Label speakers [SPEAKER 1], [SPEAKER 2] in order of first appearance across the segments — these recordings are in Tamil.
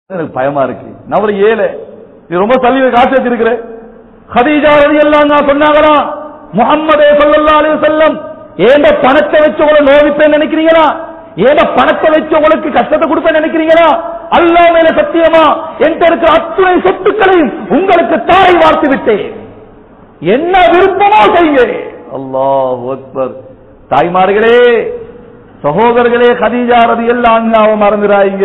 [SPEAKER 1] எனக்கு பயமா இருக்கு நான் ஒரு ஏழை நீ ரொம்ப தள்ளி காசு வச்சிருக்கிற ஹதீஜா ரதி எல்லாம் சொன்னாங்களா முகம்மதே ஸல்லல்லாஹு அலைஹி வஸல்லம் ஏண்ட பணத்தை வச்சு உங்களை நோவிப்பேன் நினைக்கிறீங்களா ஏண்ட பணத்தை வச்சு உங்களுக்கு கஷ்டத்தை கொடுப்பேன் நினைக்கிறீங்களா அல்லாஹ் மேல சத்தியமா என்கிட்ட இருக்கிற அத்துணை சொத்துக்களையும் உங்களுக்கு தாய் வார்த்து விட்டேன் என்ன விருப்பமோ செய்யுங்க அல்லாஹ் அக்பர் தாய்மார்களே சகோதரர்களே கதீஜா ரதி எல்லாம் மறந்துடாங்க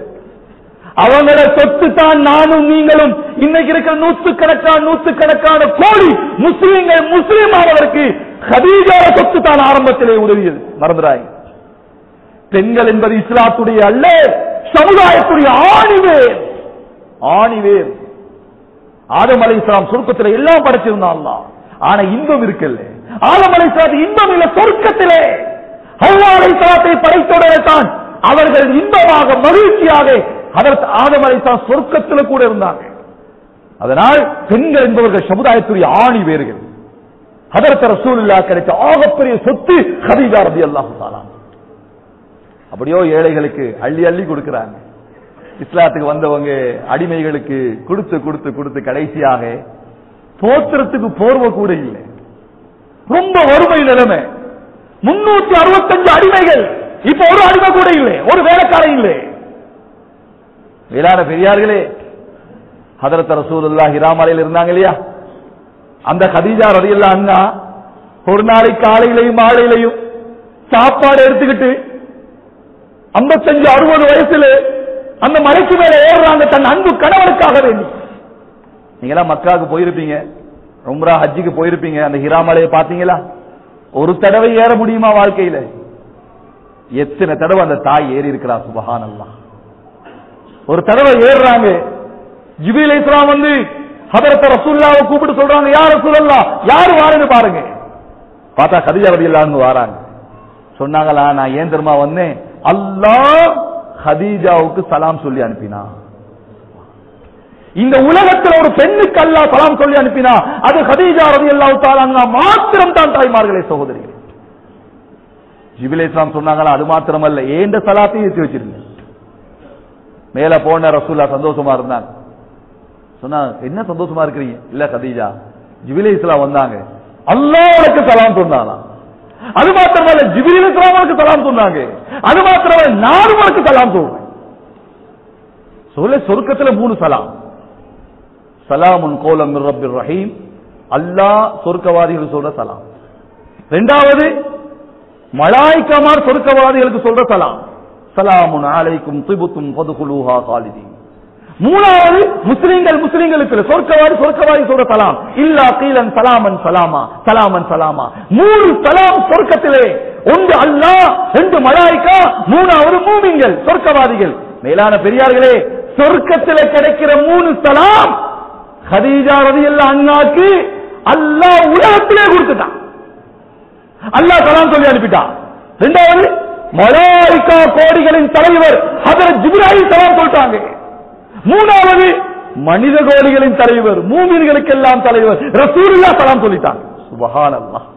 [SPEAKER 1] அவங்கள சொத்து தான் நானும் நீங்களும் இன்னைக்கு இருக்கிற நூற்றுக்கணக்கான நூற்றுக்கணக்கான கோடி முஸ்லீம்கள் முஸ்லீம் ஆவதற்கு ஹதீஜா சொத்து தான் ஆரம்பத்திலே உதவியது மறந்துடாங்க பெண்கள் என்பது இஸ்லாத்துடைய அல்ல சமுதாயத்துடைய ஆணிவேர் ஆணிவேர் ஆதம் அலை இஸ்லாம் சொர்க்கத்தில் எல்லாம் படைச்சிருந்தான் அல்லாஹ். ஆனா இன்பம் இருக்குல்ல ஆதம் அலை இஸ்லாத்து இன்பம் இல்ல சொர்க்கத்திலே ஹவ்வா அலை இஸ்லாத்தை படைத்தோடனே தான் அவர்கள் இன்பமாக மகிழ்ச்சியாக அதற்கு ஆதம் அலை இஸ்லாம் சொர்க்கத்தில் கூட இருந்தாங்க அதனால் பெண்கள் என்பவர்கள் சமுதாயத்துடைய ஆணி வேர்கள் அதற்கு ரசூலுல்லா கிடைத்த ஆகப்பெரிய சொத்து ஹதீஜா ரதி அல்லாஹு தாலா அப்படியோ ஏழைகளுக்கு அள்ளி அள்ளி கொடுக்கிறாங்க இஸ்லாத்துக்கு வந்தவங்க அடிமைகளுக்கு கொடுத்து கொடுத்து கொடுத்து கடைசியாக போத்திரத்துக்கு போர்வை கூட இல்லை ரொம்ப வறுமை நிலைமை முன்னூத்தி அறுபத்தஞ்சு அடிமைகள் இப்ப ஒரு அடிமை கூட இல்லை ஒரு வேலைக்காரன் இல்லை வேளாண் பெரியார்களே ஹதரத் ரசூலுல்லாஹ் ஹிராமலையில் இருந்தாங்க இல்லையா அந்த கதீஜா ரதியல்லா அண்ணா ஒரு நாளைக்கு காலையிலையும் மாலையிலையும் சாப்பாடு எடுத்துக்கிட்டு ஐம்பத்தஞ்சு அறுபது வயசுல அந்த மலைக்கு மேல ஏறுறாங்க தன் அன்பு கணவனுக்காக வேண்டி நீங்களாம் மக்காவுக்கு போயிருப்பீங்க உம்ரா ஹஜ்ஜிக்கு போயிருப்பீங்க அந்த ஹிராமலையை பாத்தீங்களா ஒரு தடவை ஏற முடியுமா வாழ்க்கையில எத்தனை தடவை அந்த தாய் ஏறி இருக்கிறா சுபஹான் ஒரு தடவை ஏறுறாங்க ஜிபில் இஸ்லாம் வந்து ஹதரத்த ரசூல்லாவை கூப்பிட்டு சொல்றாங்க யார் ரசூல்லா யாரு வாருன்னு பாருங்க பார்த்தா கதிஜா ரதி வாராங்க சொன்னாங்களா நான் ஏன் தெரியுமா வந்தேன் அல்லாஹ் ஹதீஜாவுக்கு சலாம் சொல்லி அனுப்பினா இந்த உலகத்தில் ஒரு பெண்ணுக்கு அல்லாஹ் சலாம் சொல்லி அனுப்பினா அது ஹதீஜா ரதி அல்லாஹ் மாத்திரம் தான் தாய்மார்களே சகோதரிகள் ஜிபில் இஸ்லாம் சொன்னாங்களா அது மாத்திரமல்ல ஏண்ட சலாத்தையும் ஏற்றி வச்சிருங்க மேல போன ரசூல்லா சந்தோஷமா இருந்தாங்க சொன்னா என்ன சந்தோஷமா இருக்கிறீங்க இல்ல கதீஜா ஜிபிலே இஸ்லாம் வந்தாங்க அல்லாஹ்வுக்கு சலாம் சொன்னானா அது மாத்திரமல்ல ஜிபிரில் இஸ்லாமுக்கு சலாம் சொன்னாங்க அது மாத்திரமல்ல நானும் உனக்கு சலாம் சொல்றேன் சொல்ல சொர்க்கத்துல மூணு சலாம் சலாமுன் கோலம் மிர் ரப்பிர் ரஹீம் அல்லாஹ் சொர்க்கவாதிகள் சொல்ற சலாம் ரெண்டாவது மலாய்க்கமார் சொர்க்கவாதிகளுக்கு சொல்ற சலாம் சலாமுன் அலைக்கும் திபுத்தும் பதுகுலூஹா காலிதீன் மூணாவது முஸ்லிம்கள் முஸ்லிம்களுக்கு சொர்க்கவாதி சொர்க்கவாதி சொல்ற சலாம் இல்லா கீலன் சலாமன் சலாமா சலாமன் சலாமா மூணு சலாம் சொர்க்கத்திலே ஒன்று அல்லாஹ் ரெண்டு மலாய்க்கா மூணாவது மூமிங்கள் சொர்க்கவாதிகள் மேலான பெரியார்களே சொர்க்கத்திலே கிடைக்கிற மூணு சலாம் ஹதீஜா ரதியல்லா அண்ணாக்கு அல்லாஹ் உலகத்திலே கொடுத்துட்டான் அல்லாஹ் சலாம் சொல்லி அனுப்பிட்டான் ரெண்டாவது மலாய்க்கா கோடிகளின் தலைவர் ஹதரத் ஜிப்ராஹிம் சலாம் சொல்லிட்டாங்க மூணாவது மனித கோடிகளின் தலைவர் மூமின்களுக்கெல்லாம் தலைவர் ரசூலுல்லா சலாம் சொல்லிட்டாங்க சுபஹானல்லாஹ்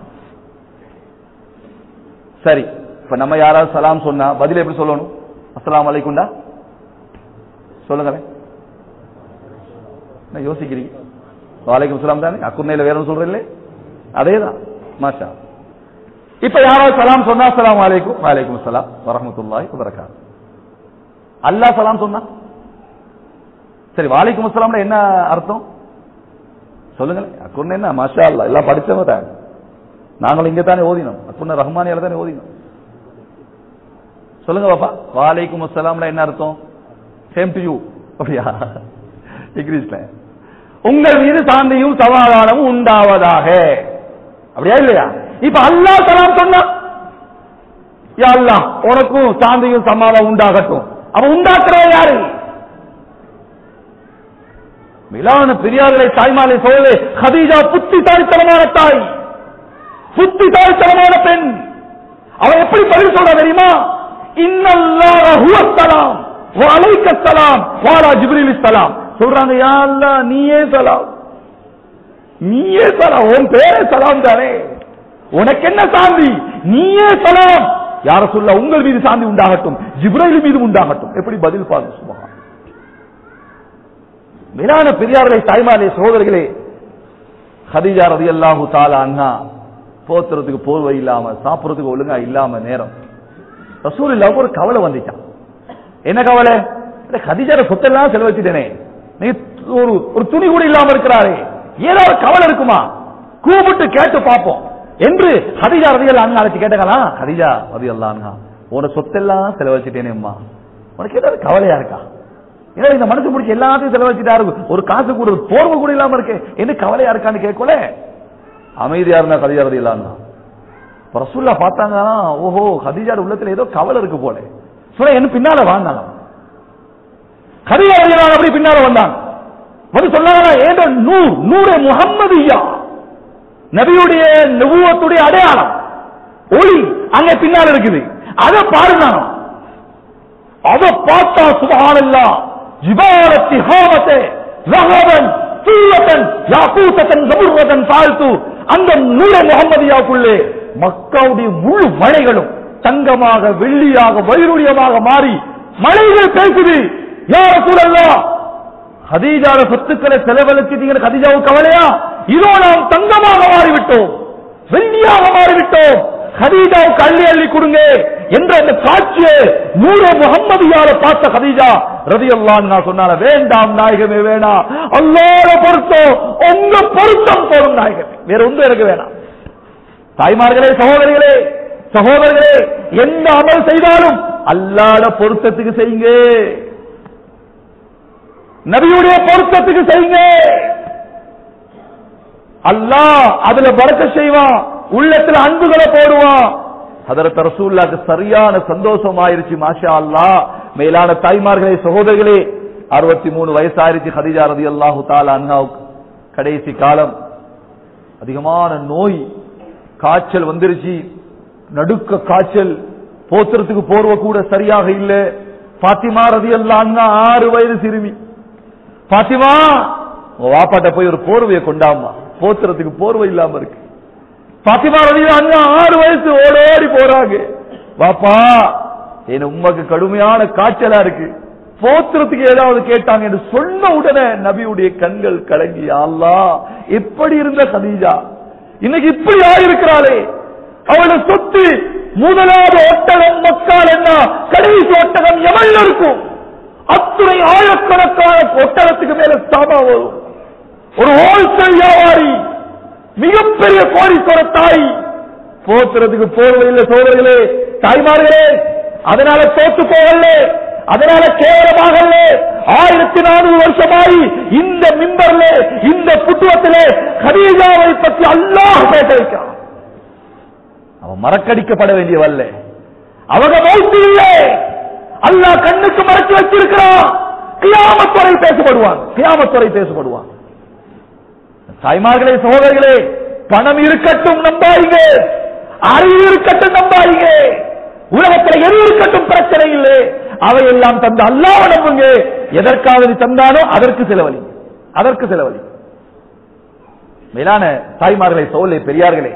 [SPEAKER 1] சரி இப்ப நம்ம யாராவது சலாம் சொன்னா பதில் எப்படி சொல்லணும் அஸ்ஸலாமு அலைக்கும்டா சொல்லுங்களேன் என்ன யோசிக்கிறீங்க வாலைக்கும் சலாம் தானே அக்குர்னையில வேற ஒன்றும் சொல்றீங்களே அதேதான் மாஷா இப்ப யாராவது சலாம் சொன்னா அஸ்ஸலாமு அலைக்கும் வலைக்கும் சலாம் வரஹ்மத்துல்லாஹி வபரகாத் அல்லாஹ் சலாம் சொன்னா சரி வாலைக்கும் அஸ்ஸலாம்னா என்ன அர்த்தம் சொல்லுங்களேன் அக்குன்னு என்ன மாஷா அல்லாஹ் எல்லாம் படிச்சவங்க தான் நாங்களும் இங்க தானே ஓதினோம் அக்குன்னு ரஹ்மானியால தானே ஓதினோம் சொல்லுங்க பாப்பா வாலைக்கும் அஸ்ஸலாம்னா என்ன அர்த்தம் சேம் டு யூ அப்படியா இங்கிலீஷ்ல உங்கள் மீது சாந்தியும் சமாதானமும் உண்டாவதாக அப்படியா இல்லையா இப்ப அல்லாஹ் சலாம் சொன்னா யா அல்லாஹ் உனக்கும் சாந்தியும் சமாதானம் உண்டாகட்டும் அப்ப உண்டாக்குறவ யாரு மிலான பெரியார்களை தாய்மாலை சொல்லு ஹதீஜா புத்திசாலித்தனமான தாய் புத்திசாலித்தனமான பெண் அவ எப்படி பதில் சொல்ற தெரியுமா இன்னல்லாஹ ஹுவஸ்ஸலாம் வ அலைக்கஸ்ஸலாம் வாலா ஜிப்ரீல் ஸலாம் சொல்றாங்க யா அல்லாஹ் நீயே சலாம் நீயே சலாம் உன் பேரே சலாம் தானே உனக்கு என்ன சாந்தி நீயே சலாம் யார சொல்ல உங்கள் மீது சாந்தி உண்டாகட்டும் ஜிப்ரைல் மீது உண்டாகட்டும் எப்படி பதில் பாருங்க சுபஹான் மேலான பெரியார்களே தாய்மார்களே சகோதரர்களே ஹதீஜா ரதியல்லாஹு தாலா அண்ணா போத்துறதுக்கு போர்வை இல்லாம சாப்பிடுறதுக்கு ஒழுங்கா இல்லாம நேரம் ரசூல் இல்லாம ஒரு கவலை வந்துச்சான் என்ன கவலை இந்த ஹதீஜார சொத்தெல்லாம் செலவழிச்சிட்டேனே நீ ஒரு ஒரு துணி கூட இல்லாம இருக்கிறாரே ஏதாவது கவலை இருக்குமா கூப்பிட்டு கேட்டு பார்ப்போம் என்று ஹதீஜா ரதியல்லா அண்ணா அழைச்சு கேட்டாங்களா ஹதீஜா ரதியல்லா அண்ணா உன சொத்தெல்லாம் செலவழிச்சிட்டேனே அம்மா உனக்கு ஏதாவது கவலையா இருக்கா ஏன்னா இந்த மனசு முடிச்சு எல்லாத்தையும் செலவழிச்சிட்டாரு ஒரு காசு கூட ஒரு போர்வை கூட இல்லாம இருக்கு என்ன கவலையா இருக்கான்னு கேட்கல அமைதியா இருந்தா கதிஜா ரதி இல்லாம ரசூல்லா பார்த்தாங்கன்னா ஓஹோ கதிஜாட உள்ளத்துல ஏதோ கவலை இருக்கு போல சொல்ல என்ன பின்னால வாழ்ந்தாங்க கதிஜா ரதி இல்லாம அப்படி பின்னால வந்தாங்க வந்து சொன்னாங்க ஏதோ நூர் நூறு முகம்மதியா நபியுடைய நுபுவத்துடைய அடையாளம் ஒளி அங்க பின்னால இருக்குது அதை பாருங்க அதை பார்த்தா சுபஹானல்லா ஜிபாலத்தி ஹாமத்தே ரஹபன் சூலத்தன் யாக்கூத்தன் ஜபுர்வதன் தாழ்த்து அந்த நூற முகமதியாக்குள்ளே மக்காவுடைய முழு மழைகளும் தங்கமாக வெள்ளியாக வைரூரியமாக மாறி மழைகள் பேசுது யார சூழல்லா ஹதீஜாட சொத்துக்களை செலவழிச்சிட்டீங்க ஹதீஜாவுக்கு கவலையா இதோ நாம் தங்கமாக மாறிவிட்டோம் வெள்ளியாக மாறிவிட்டோம் ஹதீஜாவுக்கு அள்ளி அள்ளி கொடுங்க என்ற அந்த காட்சியை நூற முகம்மதியால பார்த்த ஹதீஜா ரதி நான் சொன்னால வேண்டாம் நாயகமே வேணாம் அல்லாத பொருத்தம் உங்க பொருத்தம் போடும் நாயகமே வேற ஒன்றும் எனக்கு வேணாம் தாய்மார்களே சகோதரிகளே சகோதரர்களே எந்த அமல் செய்தாலும் அல்லாத பொருத்தத்துக்கு செய்யுங்க நபியுடைய பொருத்தத்துக்கு செய்யுங்க அல்லாஹ் அதுல பறக்க செய்வான் உள்ளத்துல அன்புகளை போடுவான் அதற்கு ரசூல்லாக்கு சரியான சந்தோஷம் ஆயிருச்சு மாஷா அல்லா மேலான தாய்மார்களே சகோதரிகளே அறுபத்தி மூணு வயசாயிருச்சு ஹதிஜா ரதி அல்லாஹு தாலா அண்ணாவுக்கு கடைசி காலம் அதிகமான நோய் காய்ச்சல் வந்துருச்சு நடுக்க காய்ச்சல் போத்துறதுக்கு போர்வ கூட சரியாக இல்ல பாத்திமா ரதி அல்லா அண்ணா ஆறு வயது சிறுமி பாத்திமா உங்க வாப்பாட்ட போய் ஒரு போர்வையை கொண்டாமா போத்துறதுக்கு போர்வை இல்லாம இருக்கு பாத்திமா ரதி அண்ணா ஆறு வயசு ஓடோடி போறாங்க வாப்பா என் உமக்கு கடுமையான காய்ச்சலா இருக்கு போத்துறதுக்கு ஏதாவது கேட்டாங்க என்று சொன்ன உடனே நபியுடைய கண்கள் கலங்கி அல்லா எப்படி இருந்த கதீஜா இன்னைக்கு இப்படி ஆயிருக்கிறாளே அவளோட சொத்து முதலாவது ஒட்டகம் மக்கால் என்ன கடைசி ஒட்டகம் எவள் இருக்கும் அத்துணை ஆயிரக்கணக்கான ஒட்டகத்துக்கு மேல சாமா வரும் ஒரு ஹோல்சேல் வியாபாரி மிகப்பெரிய கோடீஸ்வர தாய் போத்துறதுக்கு போர்வையில் சோதர்களே தாய்மார்களே அதனால தோத்து போகல அதனால கேவலமாகல ஆயிரத்தி நானூறு வருஷமாய் இந்த மிம்பர்ல இந்த புத்துவத்திலே கதீஜாவை பற்றி அல்லாஹ் பேச வைக்கிறான் அவன் மறக்கடிக்கப்பட வேண்டியவல்ல அவங்க மௌத்து இல்லை அல்லாஹ் கண்ணுக்கு மறைச்சு வச்சிருக்கிறான் கியாமத்துறை பேசப்படுவான் கியாமத்துறை பேசப்படுவான் தாய்மார்களே சகோதரர்களே பணம் இருக்கட்டும் நம்பாயிங்க அறிவு இருக்கட்டும் நம்பாயிங்க உலகத்தில் எது இருக்கட்டும் பிரச்சனை இல்லை அவையெல்லாம் தந்த அல்லாஹ் நம்புங்க எதற்காவது தந்தானோ அதற்கு செலவழி அதற்கு செலவழி மேலான தாய்மார்களை சோலை பெரியார்களே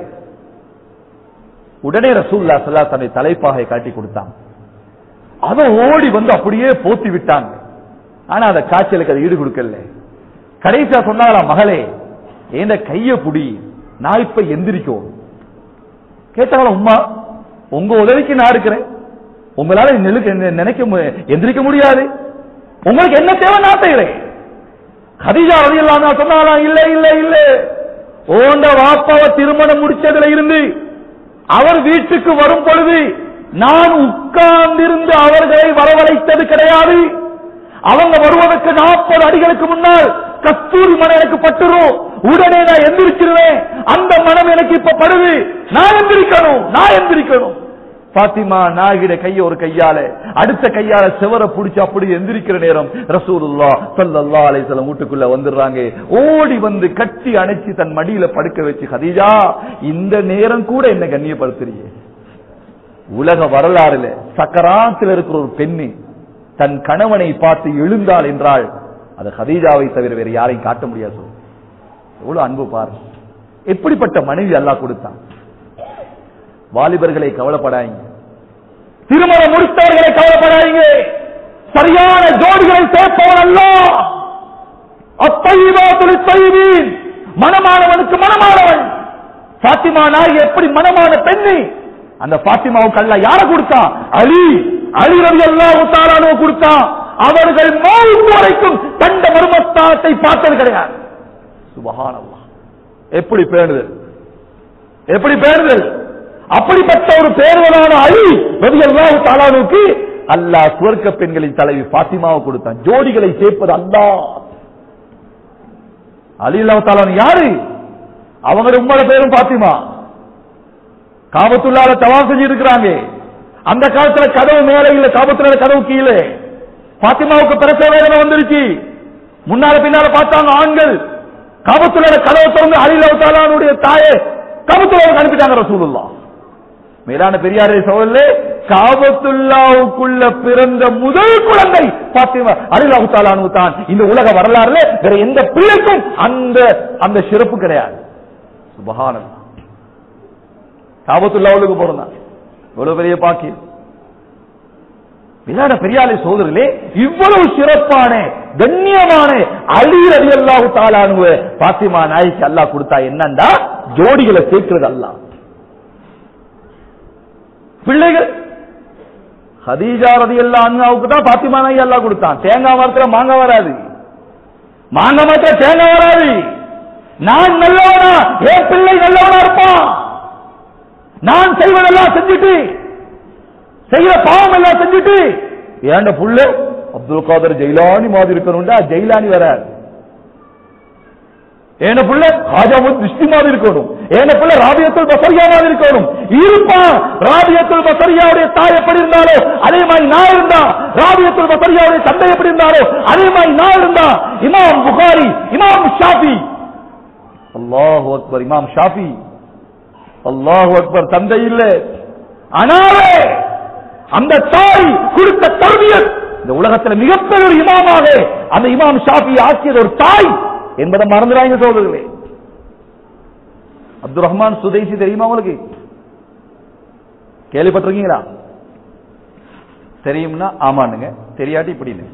[SPEAKER 1] உடனே ரசூல்லா சல்லா தன்னை தலைப்பாகை காட்டி கொடுத்தான் அதை ஓடி வந்து அப்படியே போத்தி விட்டாங்க ஆனா அந்த காய்ச்சலுக்கு அது ஈடு கொடுக்கல கடைசியா சொன்னாங்களா மகளே ஏந்த கைய புடி நான் இப்ப எந்திரிக்கும் கேட்டாங்களா உமா உங்க உதவிக்கு நான் இருக்கிறேன் உங்களால நெலுக்கு நினைக்க மு- எந்திரிக்க முடியாது உங்களுக்கு என்ன தேவை நான் செய்யறேன் கதிஜா ரதியல்லாஹு சொன்னாலா இல்ல இல்ல இல்ல ஓண்ட வாப்பாவை திருமணம் முடிச்சதுல இருந்து அவர் வீட்டுக்கு வரும் பொழுது நான் உட்கார்ந்திருந்து அவர்களை வரவழைத்தது கிடையாது அவங்க வருவதற்கு நாற்பது அடிகளுக்கு முன்னால் கஸ்தூரி மனம் எனக்கு பட்டுரும் உடனே நான் எந்திரிச்சிருவேன் அந்த மனம் எனக்கு இப்ப படுது நான் எந்திரிக்கணும் நான் எந்திரிக்கணும் பாத்திமா நாகிட கைய ஒரு கையால அடுத்த கையால செவர புடிச்சு அப்படி எந்திரிக்கிற நேரம் ரசூலுல்லா ஸல்லல்லாஹு அலைஹி வஸல்லம் வீட்டுக்குள்ள வந்துடுறாங்க ஓடி வந்து கட்டி அணைச்சு தன் மடியில படுக்க வச்சு கதீஜா இந்த நேரம் கூட என்ன கண்ணியப்படுத்துறீங்க உலக வரலாறுல சக்கராத்தில் இருக்கிற ஒரு பெண்ணு தன் கணவனை பார்த்து எழுந்தாள் என்றால் அது ஹதீஜாவை தவிர வேற யாரையும் காட்ட முடியாது சொல்லு. எவ்வளவு அன்பு பாரு எப்படிப்பட்ட மனைவி அல்லாஹ் கொடுத்தான் வாலிபர்களை கவலைப்படாதீங்க திருமணம் முடித்தவர்களை கவலைப்படாதீங்க சரியான ஜோடிகளை சேர்ப்பவன் அல்ல தையீன் மனமானவனுக்கு மனமானவன் பாத்திமா நாய் எப்படி மனமான பெண்ணு அந்த பாத்திமாவுக்கு அல்ல யார கொடுத்தான் அலி அலி ரவி அல்லாஹு கொடுத்தான் அவர்கள் மௌத் வரைக்கும் கண்ட மர்மஸ்தானத்தை பார்த்தது கிடையாது சுபஹானல்லாஹ் எப்படி பேணுதல் எப்படி பேணுதல் அப்படிப்பட்ட ஒரு பேருவனான அலி ரவி அல்லாஹு தாலானுக்கு அல்லாஹ் சுவர்க்க பெண்களின் தலைவி பாத்திமாவை கொடுத்தான் ஜோடிகளை சேர்ப்பது அல்லாஹ் அலி அல்லாஹு தாலான் யாரு அவங்க உங்களோட பேரும் பாத்திமா காபத்துள்ளால தவாம் செஞ்சிட்டு இருக்கிறாங்க அந்த காலத்துல கதவு மேல இல்ல காபத்துள்ளால கதவு கீழே பாத்திமாவுக்கு பிரசவ வேதனை வந்துருச்சு முன்னால பின்னால பார்த்தாங்க ஆண்கள் காபத்துள்ளால கதவு திறந்து அலிலவுத்தாலானுடைய தாயை காபத்துள்ளாவுக்கு அனுப்பிட்டாங்க ரசூலுல்லா மேலான பெரியாரே சோழல்லே காபத்துல்லாவுக்குள்ள பிறந்த முதல் குழந்தை பாத்திமா அலிலாஹு தாலானு தான் இந்த உலக வரலாறுல வேற எந்த பிள்ளைக்கும் அந்த அந்த சிறப்பு கிடையாது சுபஹானல்லாஹ் காபத்துல்லாவுக்கு பிறந்தான் இவ்வளவு பெரிய பாக்கியம் விளையாட பெரியாலை சோதரிலே இவ்வளவு சிறப்பான கண்ணியமான அலி அலி அல்லாஹு தாலானுவ பாத்திமா நாய்க்கு அல்லாஹ் கொடுத்தா என்னண்டா ஜோடிகளை சேர்க்கிறது அல்லாஹ் பிள்ளைகள் ஹதீஜா ரதி அல்லா அண்ணாவுக்கு தான் பாத்திமா நாய் அல்லாஹ் கொடுத்தான் தேங்காய் மரத்துல மாங்காய் வராது மாங்காய் மரத்துல தேங்காய் வராது நான் நல்லவனா என் பிள்ளை நல்லவனா இருப்பான் நான் செய்வதெல்லாம் செஞ்சுட்டு செய்யற பாவம் எல்லாம் செஞ்சுட்டு ஏண்ட புள்ள அப்துல் காதர் ஜெயிலானி மாதிரி இருக்கணும்டா ஜெயிலானி வராது ஏன புள்ள ஹாஜாமுத் திருஷ்டி மாதிரி இருக்கணும் ஏன புள்ள ராபியத்துல் பசரியா மாதிரி இருக்கணும் இருப்பான் ராபியத்துல் பசரியாவுடைய தாய் எப்படி இருந்தாலோ அதே மாதிரி நான் இருந்தா ராபியத்துல் பசரியாவுடைய தந்தை எப்படி இருந்தாலோ அதே மாதிரி நான் இருந்தா இமாம் புகாரி இமாம் ஷாஃபி அல்லாஹ் அக்பர் இமாம் ஷாஃபி அல்லாஹ் அக்பர் தந்தை இல்ல அனாவே அந்த தாய் கொடுத்த தர்பியத் இந்த உலகத்தில் மிகப்பெரிய ஒரு இமாமாக அந்த இமாம் ஷாஃபி ஆக்கியது ஒரு தாய் என்பதை மறந்துடாங்க சோதர்களே அப்துல் ரஹ்மான் சுதைசி தெரியுமா உங்களுக்கு கேள்விப்பட்டிருக்கீங்களா தெரியும்னா ஆமாண்டுங்க தெரியாட்டி இப்படின்னு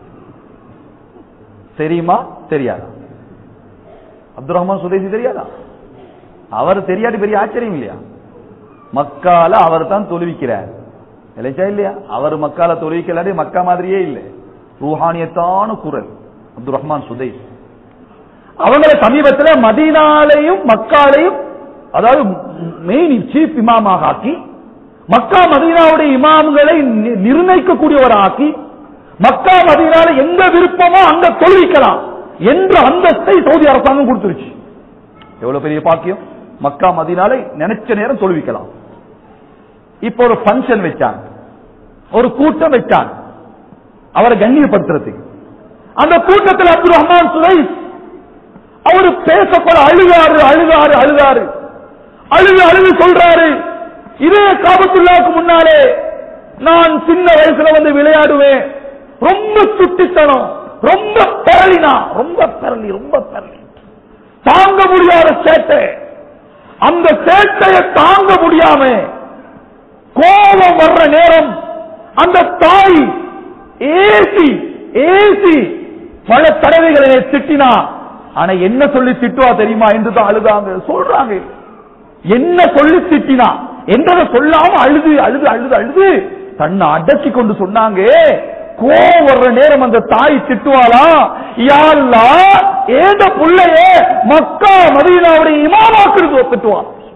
[SPEAKER 1] தெரியுமா தெரியாதா அப்துல் ரஹ்மான் சுதைசி தெரியாதா அவர் தெரியாட்டி பெரிய ஆச்சரியம் இல்லையா மக்கால அவர் தான் தொழுவிக்கிறார் இல்லைச்சா இல்லையா அவர் மக்கால தொழுவிக்கலாடி மக்கா மாதிரியே இல்லை ரூஹானியத்தான குரல் அப்துல் ரஹ்மான் சுதைஸ் அவங்களை சமீபத்தில் மதீனாலையும் மக்காலையும் அதாவது மெயின் சீஃப் இமாமாக ஆக்கி மக்கா மதீனாவுடைய இமாம்களை நி- நிர்ணயிக்கக்கூடியவராக்கி மக்கா மதீனால எங்க விருப்பமோ அங்க தொழுவிக்கலாம் என்ற அந்தஸ்தை சவுதி அரசாங்கம் கொடுத்துருச்சு எவ்வளவு பெரிய பாக்கியம் மக்கா மதீனாலை நினைச்ச நேரம் தொழுவிக்கலாம் இப்ப ஒரு ஃபங்க்ஷன் வச்சாங்க ஒரு கூட்டம் வச்சாங்க அவரை கண்ணியப்படுத்துறதுக்கு அந்த கூட்டத்தில் அப்துல் ரஹ்மான் சுரைஸ் அவர் பேசப்பட அழுகாரு அழுகாரு அழுகாரு அழுது அழுது சொல்றாரு இதே காபத்துள்ளாவுக்கு முன்னாலே நான் சின்ன வயசுல வந்து விளையாடுவேன் ரொம்ப சுட்டித்தனம் ரொம்ப பெரளினா ரொம்ப பெரளி ரொம்ப பெரளி தாங்க முடியாத சேட்டை அந்த சேட்டையை தாங்க முடியாம கோபம் வர்ற நேரம் அந்த தாய் ஏசி ஏசி பல தடவைகளை என்னை திட்டினா ஆனா என்ன சொல்லி திட்டுவா தெரியுமா என்று தான் அழுதாங்க சொல்றாங்க என்ன சொல்லி திட்டினா என்றதை சொல்லாம அழுது அழுது அழுது அழுது தன்னை அடக்கி கொண்டு சொன்னாங்க கோவம் வர்ற நேரம் அந்த தாய் திட்டுவாளா யாழ்லா ஏத புள்ளைய மக்கா மதீனாவுடைய இமாமாக்கிறது திட்டுவா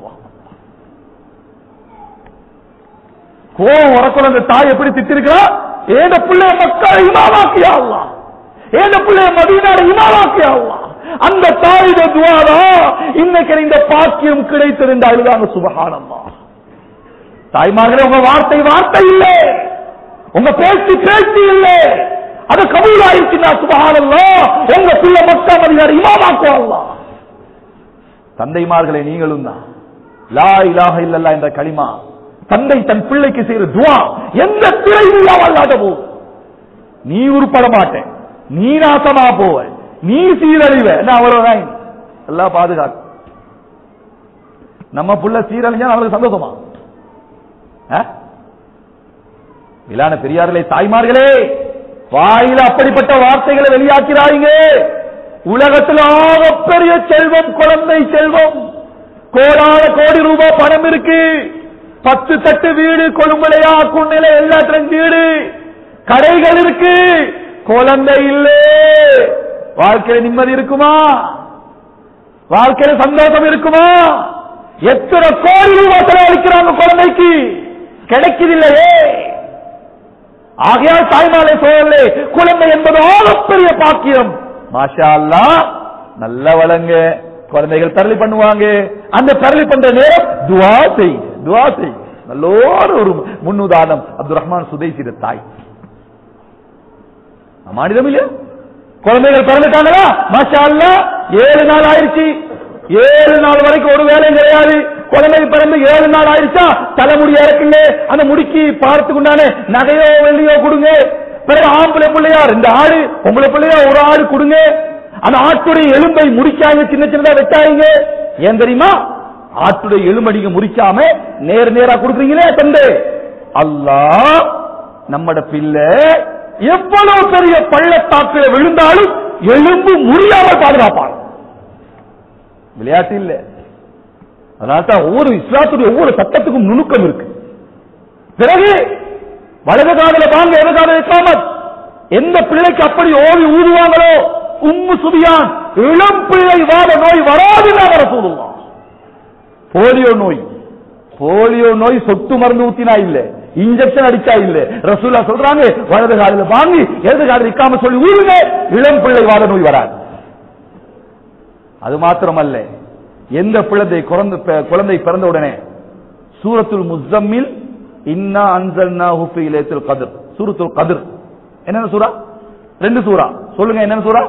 [SPEAKER 1] கோவம் வரக்குள்ள அந்த தாய் எப்படி திட்டிருக்கிறா ஏத பிள்ளைய மக்கள் இமாமாக்கியா அல்லா ஏத பிள்ளைய மதீனாட இமாமாக்கியா அல்லா அந்த தாயுட துவாரா இன்னைக்கு இந்த பாக்கியம் கிடைத்தது என்று அழுதாங்க சுபகானம்மா தாய்மார்களே உங்க வார்த்தை வார்த்தை இல்லை உங்க பேச்சு பேச்சு இல்லை அது கபூலாயிருச்சுன்னா சுபகானல்லா உங்க பிள்ளை மக்கா மதினார் இமாமாக்குவாங்களா தந்தைமார்களே நீங்களும் தான் லா இலாஹ இல்லல்லா என்ற களிமா தந்தை தன் பிள்ளைக்கு செய்யற துவா எந்த பிழையும் இல்லாமல் போகும் நீ உருப்பட மாட்டேன் நீ நாசமா போவ நீ சீரழிவ என்ன அவ்வளவுதான் எல்லாம் பாதுகாக்கு நம்ம புள்ள சீரழிஞ்சா நம்மளுக்கு சந்தோஷமா ஆ? இலான பெரியார்களே தாய்மார்களே வாயில அப்படிப்பட்ட வார்த்தைகளை வெளியாக்கிறாங்க உலகத்தில் ஆகப்பெரிய செல்வம் குழந்தை செல்வம் கோடான கோடி ரூபாய் பணம் இருக்கு பத்து தட்டு வீடு கொழும்புலையா குன்னில எல்லாத்திலும் வீடு கடைகள் இருக்கு குழந்தை இல்லை வாழ்க்கையில நிம்மதி இருக்குமா வாழ்க்கையில சந்தோஷம் இருக்குமா எத்தனை கோடி ரூபாய் செலவழிக்கிறாங்க குழந்தைக்கு கிடைக்குதில்லையே ஆகையால் தாய்மாலை சோழலே குழந்தை என்பது ஆகப்பெரிய பாக்கியம் மாஷா அல்லாஹ் நல்ல வளங்க குழந்தைகள் தரளி பண்ணுவாங்க அந்த தரளி பண்ற நேரம் துவா செய் துவா செய் நல்லோரு ஒரு முன்னுதாரணம் அப்துல் ரஹ்மான் சுதேசிட தாய் மாநிலம் இல்லையா குழந்தைகள் பிறந்துட்டாங்களா மாஷா அல்லாஹ் ஏழு நாள் ஆயிடுச்சு ஏழு நாள் வரைக்கும் ஒரு வேலையும் கிடையாது குழந்தை பிறந்து ஏழு நாள் ஆயிடுச்சா தலைமுடியா இருக்குங்க அந்த முடிக்கு பார்த்துக்குண்டானே நகையோ வெள்ளியோ கொடுங்க பிறகு ஆம்பளை பிள்ளையா ரெண்டு ஆடு பொம்பளை பிள்ளையா ஒரு ஆடு கொடுங்க அந்த ஆட்டுடைய எலும்பை முடிக்காங்க சின்ன சின்னதா வெட்டாங்க ஏன் தெரியுமா ஆட்டுடைய எலும்படிங்க முறிக்காம நேர் நேரா கொடுக்குறீங்களே தந்தை அல்லாஹ் நம்மட பிள்ளை எவ்வளவு பெரிய பள்ளத்தாக்கில் விழுந்தாலும் எலும்பு முறியாமல் பாதுகாப்பான் விளையாட்டு இல்ல அதனால்தான் ஒவ்வொரு இஸ்லாத்துடைய ஒவ்வொரு சட்டத்துக்கும் நுணுக்கம் இருக்கு பிறகு வலது காதல வாங்க இடது காதல இஸ்லாமத் எந்த பிள்ளைக்கு அப்படி ஓவி ஊதுவாங்களோ உம்மு சுபியான் இளம் பிள்ளை வாத நோய் வராது வர சொல்லுவான் போலியோ நோய் போலியோ நோய் சொட்டு மருந்து ஊத்தினா இல்ல இன்ஜெக்ஷன் அடிச்சா இல்ல ரசூலா சொல்றாங்க வலது காலில் வாங்கி இடது காலில் நிக்காம சொல்லி ஊருங்க இளம் பிள்ளை வாத நோய் வராது அது மாத்திரமல்ல எந்த பிள்ளை குழந்தை குழந்தை பிறந்த உடனே சூரத்துல் முஸ்தம்மில் இன்னா அன்சல்னா ஹுஃபி இலேத்துல் கதிர் சூரத்துல் கதிர் என்னென்ன சூரா ரெண்டு சூரா சொல்லுங்க என்னென்ன சூரா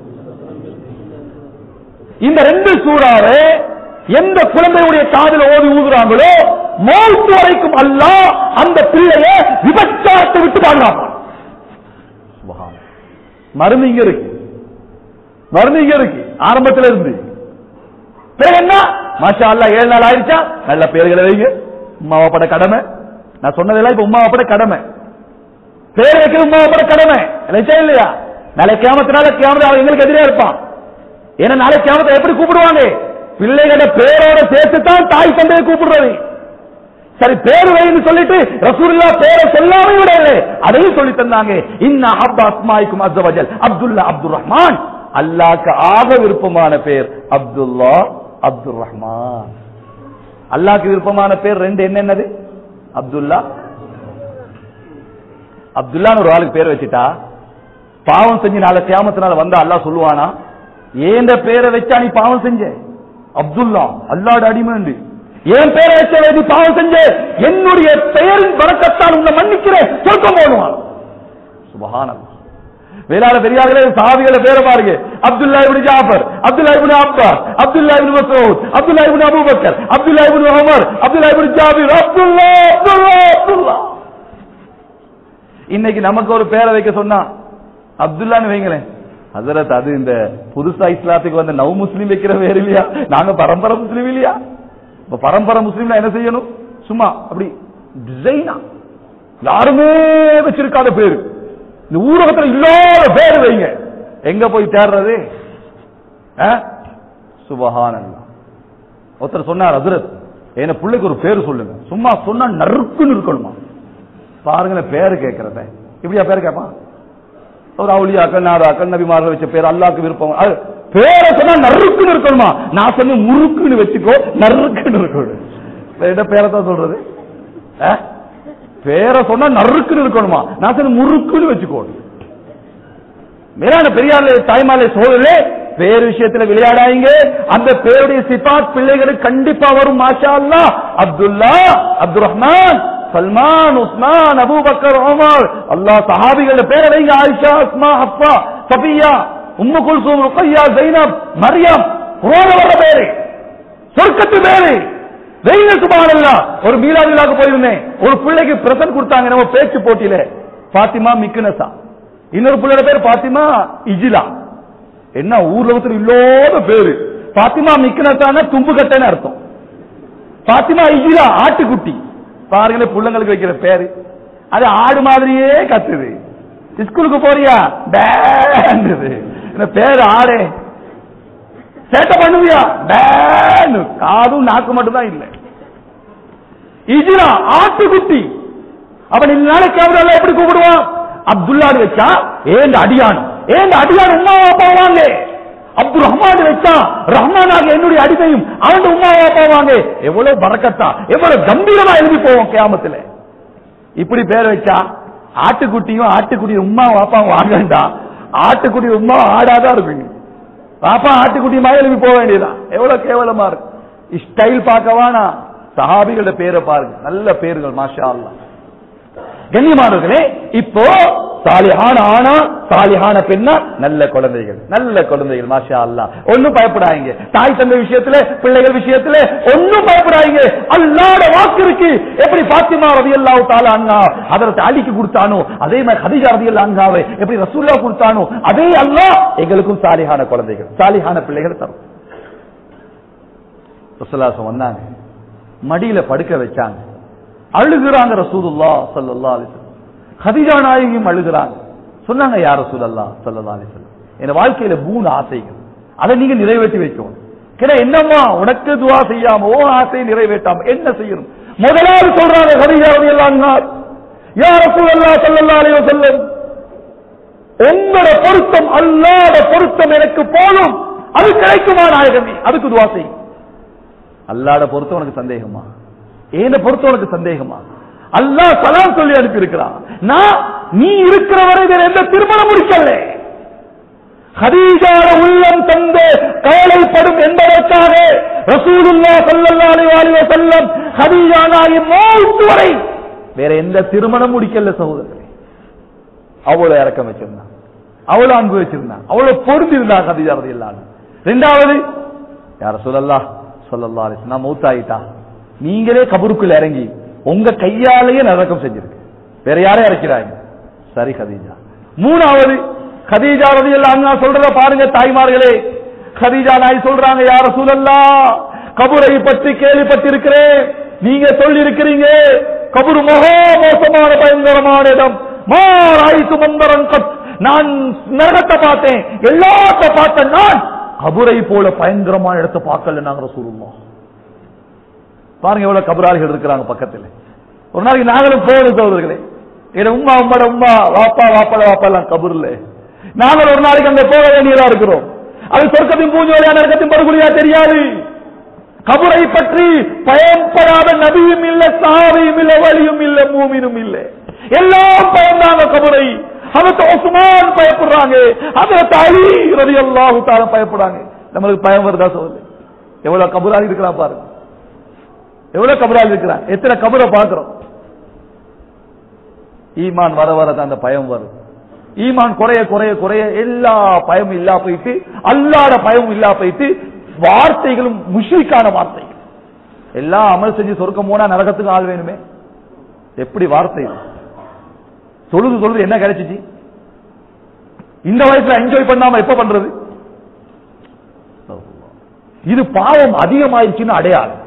[SPEAKER 1] இந்த ரெண்டு சூறாவை எந்த குழந்தையுடைய காதில் ஓதி ஊதுறாங்களோ மௌத்து வரைக்கும் அல்லாஹ் அந்த பிள்ளைய விபச்சாரத்தை விட்டு பாதுகாப்பான் சுப்ஹான். மருந்து இங்க இருக்கு மருந்து இங்க இருக்கு ஆரம்பத்துல இருந்து பிறகு என்ன மாஷா அல்லாஹ் ஏழு நாள் ஆயிடுச்சா நல்ல பேர்களை வைங்க உமாவாப்பட கடமை நான் சொன்னதெல்லாம் இப்ப உமாவாப்பட கடமை பேர் வைக்கிறது உமாவாப்பட கடமை நினைச்சா இல்லையா நாளை கேமத்தினால கேமத்து அவன் எங்களுக்கு எதிரே இருப்பான் ஏன்னா நாளை கேமத்தை எப்படி கூப்பிடுவாங்க பிள்ளைகள பேரோட சேர்த்து தான் தாய் தந்தையை கூப்பிடுறது சரி பேர் வைன்னு சொல்லிட்டு ரசூலுல்லா பேரை சொல்லாம விடல அதையும் சொல்லி தந்தாங்க இன்ன அப்தா அஸ்மாய்க்கும் அஸ்ஸவஜல் அப்துல்லா அப்துல் ரஹ்மான் அல்லாஹ்க்கு ஆக விருப்பமான பேர் அப்துல்லா அப்துல் ரஹ்மான் அல்லாஹ்க்கு விருப்பமான பேர் ரெண்டு என்னென்னது அப்துல்லா அப்துல்லான்னு ஒரு ஆளுக்கு பேர் வச்சுட்டா பாவம் செஞ்சு நாளை கியாமத்தினால வந்தா அல்லாஹ் சொல்லுவானா ஏந்த பேரை வச்சா நீ பாவம் செஞ்ச அப்துல்லா அல்லாட அடிமை என் பேரை வச்ச நீ பாவம் செஞ்ச என்னுடைய பெயரின் வரக்கத்தால் உன்னை மன்னிக்கிறேன் சொர்க்கம் போடுவான் சுபஹானல்லாஹ் வேளாள பெரியார்களே சாவிகள பேரை பாருங்க Abdullah ibn Jafar Abdullah ibn Abbas Abdullah ibn Masood Abdullah ibn Abu Bakr Abdullah ibn Umar Abdullah ibn Jabir Abdullah Abdullah Abdullah இன்னைக்கு நமக்கு ஒரு பேரை வைக்க சொன்னா அப்துல்லான்னு வைங்களேன் ஹசரத் அது இந்த புதுசா இஸ்லாத்துக்கு வந்த நவ் முஸ்லீம் வைக்கிற பேர் இல்லையா நாங்க பரம்பரை முஸ்லீம் இல்லையா இப்ப பரம்பரை முஸ்லீம்னா என்ன செய்யணும் சும்மா அப்படி டிசைனா யாருமே வச்சிருக்காத பேரு இந்த ஊரகத்துல இல்லாத பேர் வைங்க எங்க போய் தேடுறது சுபஹானல்லா ஒருத்தர் சொன்னார் ஹசரத் என்ன பிள்ளைக்கு ஒரு பேர் சொல்லுங்க சும்மா சொன்னா நறுக்குன்னு இருக்கணுமா பாருங்க பேரு கேட்கறத இப்படியா பேர் கேட்பான் ஒரு அவுளியாக்கள் நாதாக்கள் நபிமார்கள் வச்ச பேர் அல்லாக்கு விருப்பம் அது பேரை சொன்னா நறுக்குன்னு இருக்கணுமா நான் சொன்ன முறுக்குன்னு வச்சுக்கோ நறுக்குன்னு இருக்கணும் என்ன பேரை தான் சொல்றது ஆ? பேரை சொன்னா நறுக்குன்னு இருக்கணுமா நான் சொன்ன முறுக்குன்னு வச்சுக்கோ மேலான பெரியார்ல தாய்மாலே சோழலே பேர் விஷயத்துல விளையாடாங்க அந்த பேருடைய சிபாத் பிள்ளைகளுக்கு கண்டிப்பா வரும் மாஷா அல்லா Abdullah Abdul Rahman Salman Usman Abu Bakr Umar அல்லாஹ் சஹாபிகள பேரை வைங்க ஆயிஷா அஸ்மா ஹஃபா சபியா உம்மு குல்சூம் ருக்கையா ஜைனப் மரியம் குரான வர பேரு சொர்க்கத்து பேரு வெயில சுபானல்லா ஒரு மீலாது விழாக்கு போயிருந்தேன் ஒரு பிள்ளைக்கு பிரசன்ட் கொடுத்தாங்க நம்ம பேச்சு போட்டியில பாத்திமா மிக்குனசா இன்னொரு பிள்ளையோட பேர் பாத்திமா இஜிலா என்ன ஊர்ல ஒருத்தர் இல்லாத பேரு பாத்திமா மிக்குனசான தும்பு கட்டைன்னு அர்த்தம் பாத்திமா இஜிலா ஆட்டுக்குட்டி பாருங்களேன் பிள்ளைங்களுக்கு வைக்கிற பேரு அது ஆடு மாதிரியே கத்துது ஸ்கூலுக்கு போறியா பேண்டுது இந்த பேரு ஆடே சேட்டை பண்ணுவியா பேனு காதும் நாக்கு மட்டும் தான் இல்லை இஜிரா ஆட்டுக்குட்டி அவன் நாளைக்கு அவரெல்லாம் எப்படி கூப்பிடுவான் அப்துல்லான்னு வச்சா ஏந்த அடியான் ஏந்த அடியான் உமா அப்பா வாங்க அப்துல் ரஹ்மான் வச்சா ரஹ்மானாக என்னுடைய அடிமையும் அவன் உமா அப்பா வாங்க எவ்வளவு பறக்கத்தா எவ்வளவு கம்பீரமா எழுதி போவோம் கியாமத்துல இப்படி பேர் வச்சா ஆட்டுக்குட்டியும் ஆட்டுக்குட்டி உமா வாப்பா வாங்கண்டா ஆட்டுக்குட்டி உமா ஆடாதான் இருக்குங்க பாப்பா ஆட்டுக்குட்டி மாதிரி எழுப்பி போக வேண்டியதுதான் எவ்வளவு கேவலமா இருக்கு ஸ்டைல் பார்க்கவானா சஹாபிகளோட பேரை பாருங்க நல்ல பேர்கள் மாஷா அல்லாஹ் கண்ணியமானவர்களே இப்போ சாலிஹான ஆனா சாலிஹான பெண்ணா நல்ல குழந்தைகள் நல்ல குழந்தைகள் மாஷா அல்லாஹ் ஒண்ணும் பயப்படாதீங்க தாய் தந்தை விஷயத்துல பிள்ளைகள் விஷயத்துல ஒண்ணும் பயப்படாதீங்க அல்லாட வாக்கு இருக்கு எப்படி பாத்திமா ரதியல்லாஹு தஆலா அன்ஹா ஹஜரத் அலிக்கு கொடுத்தானோ அதே மாதிரி ஹதீஜா ரதியல்லாஹு அன்ஹாவை எப்படி ரசூலுல்லாஹ் கொடுத்தானோ அதே அல்லாஹ் எங்களுக்கும் சாலிஹான குழந்தைகள் சாலிஹான பிள்ளைகள் தரும் ரசூலுல்லாஹ் வந்தாங்க மடியில படுக்க வச்சாங்க அழுகுறாங்க ரசூலுல்லா ஸல்லல்லாஹு அலைஹி வஸல்லம் கதீஜா நாயகியும் அழுகுறாங்க சொன்னாங்க யார் ரசூலல்லா ஸல்லல்லாஹு அலைஹி வஸல்லம் என் வாழ்க்கையில மூணு ஆசைகள் அதை நீங்க நிறைவேற்றி வைக்கணும் கிட என்னம்மா உனக்கு துவா செய்யாம ஓ ஆசையை நிறைவேற்றாம என்ன செய்யணும் முதலாவது சொல்றாங்க கதீஜா ரலியல்லாஹு அன்ஹா யா ரசூலல்லா ஸல்லல்லாஹு அலைஹி வஸல்லம் உங்களோட பொருத்தம் அல்லாத பொருத்தம் எனக்கு போதும் அது கிடைக்குமா நாயகமே அதுக்கு துவா செய்யும் அல்லாட பொறுத்த உனக்கு சந்தேகமா ஏன பொறுத்த உனக்கு சந்தேகமா அல்லாஹ் சலாம் சொல்லி அனுப்பி இருக்கிறான் நான் நீ இருக்கிற வரை வேற எந்த திருமணம் முடிக்கல ஹதீஜார உள்ளம் தந்து கவலைப்படும் என்பதற்காக ரசூலுல்லா ஸல்லல்லாஹு அலைஹி வஸல்லம் ஹதீஜா நாயி மௌத் வரை வேற எந்த திருமணம் முடிக்கல சகோதரர்களே அவ்வளவு இறக்கம் வச்சிருந்தான் அவ்வளவு அன்பு வச்சிருந்தான் அவ்வளவு பொருந்தி இருந்தா ஹதீஜா ரலியல்லாஹு அன்ஹா. ரெண்டாவது யார சொல்லல்லா சொல்லல்லா அலிஸ் நான் மௌத்தாயிட்டா நீங்களே கபருக்குள்ள இறங்கி உங்க கையாலேயே நரக்கம் செஞ்சிருக்கு வேற யாரை இறக்கிறாங்க சரி கதீஜா மூணாவது கதீஜா ரதி எல்லாம் சொல்றத பாருங்க தாய்மார்களே கதீஜா நாய் சொல்றாங்க யார சூழல்லா கபுரை பற்றி கேள்விப்பட்டிருக்கிறேன் நீங்க சொல்லி இருக்கிறீங்க கபுரு மகா மோசமான பயங்கரமான இடம் மாறாய் சுமந்தரன் கத் நான் நரகத்தை பார்த்தேன் எல்லாத்த பார்த்த நான் கபுரை போல பயங்கரமான இடத்தை பார்க்கல நாங்க ரசூலுல்லாஹ் பாருங்க எவ்வளவு கபராளிகள் இருக்கிறாங்க பக்கத்துல ஒரு நாளைக்கு நாங்களும் போகணும் சோதர்களே என் உம்மா உம்மட உம்மா வாப்பா வாப்பா வாப்பா எல்லாம் கபூர்ல நாங்கள் ஒரு நாளைக்கு அங்க போக வேண்டியதா இருக்கிறோம் அது சொர்க்கத்தின் பூஞ்சோலியா நரக்கத்தின் படுகொலியா தெரியாது கபுரை பற்றி பயன்படாத நபியும் இல்ல சாவியும் இல்ல வழியும் இல்ல மூமினும் இல்ல எல்லாம் பயந்தாங்க கபுரை அதற்கு உஸ்மான் பயப்படுறாங்க அதற்கு அலி ரதி அல்லாஹு தாரம் பயப்படுறாங்க நம்மளுக்கு பயம் வருதா சொல்லு எவ்வளவு கபுராக இருக்கிறா பாருங்க எவ்வளவு கபரால் இருக்கிறான் எத்தனை கபரை பார்க்கிறோம் ஈமான் வர வர தான் அந்த பயம் வரும் ஈமான் குறைய குறைய குறைய எல்லா பயமும் இல்லா போயிட்டு அல்லாத பயமும் இல்லா போயிட்டு வார்த்தைகளும் முஷிக்கான வார்த்தைகள் எல்லாம் அமல் செஞ்சு சொர்க்கம் போனா நரகத்துக்கு ஆள் வேணுமே எப்படி வார்த்தை இது? சொல்லுது சொல்லுது என்ன கிடைச்சிச்சு இந்த வயசுல என்ஜாய் பண்ணாம எப்ப பண்றது இது பாவம் அதிகமாயிருச்சுன்னு அடையாளம்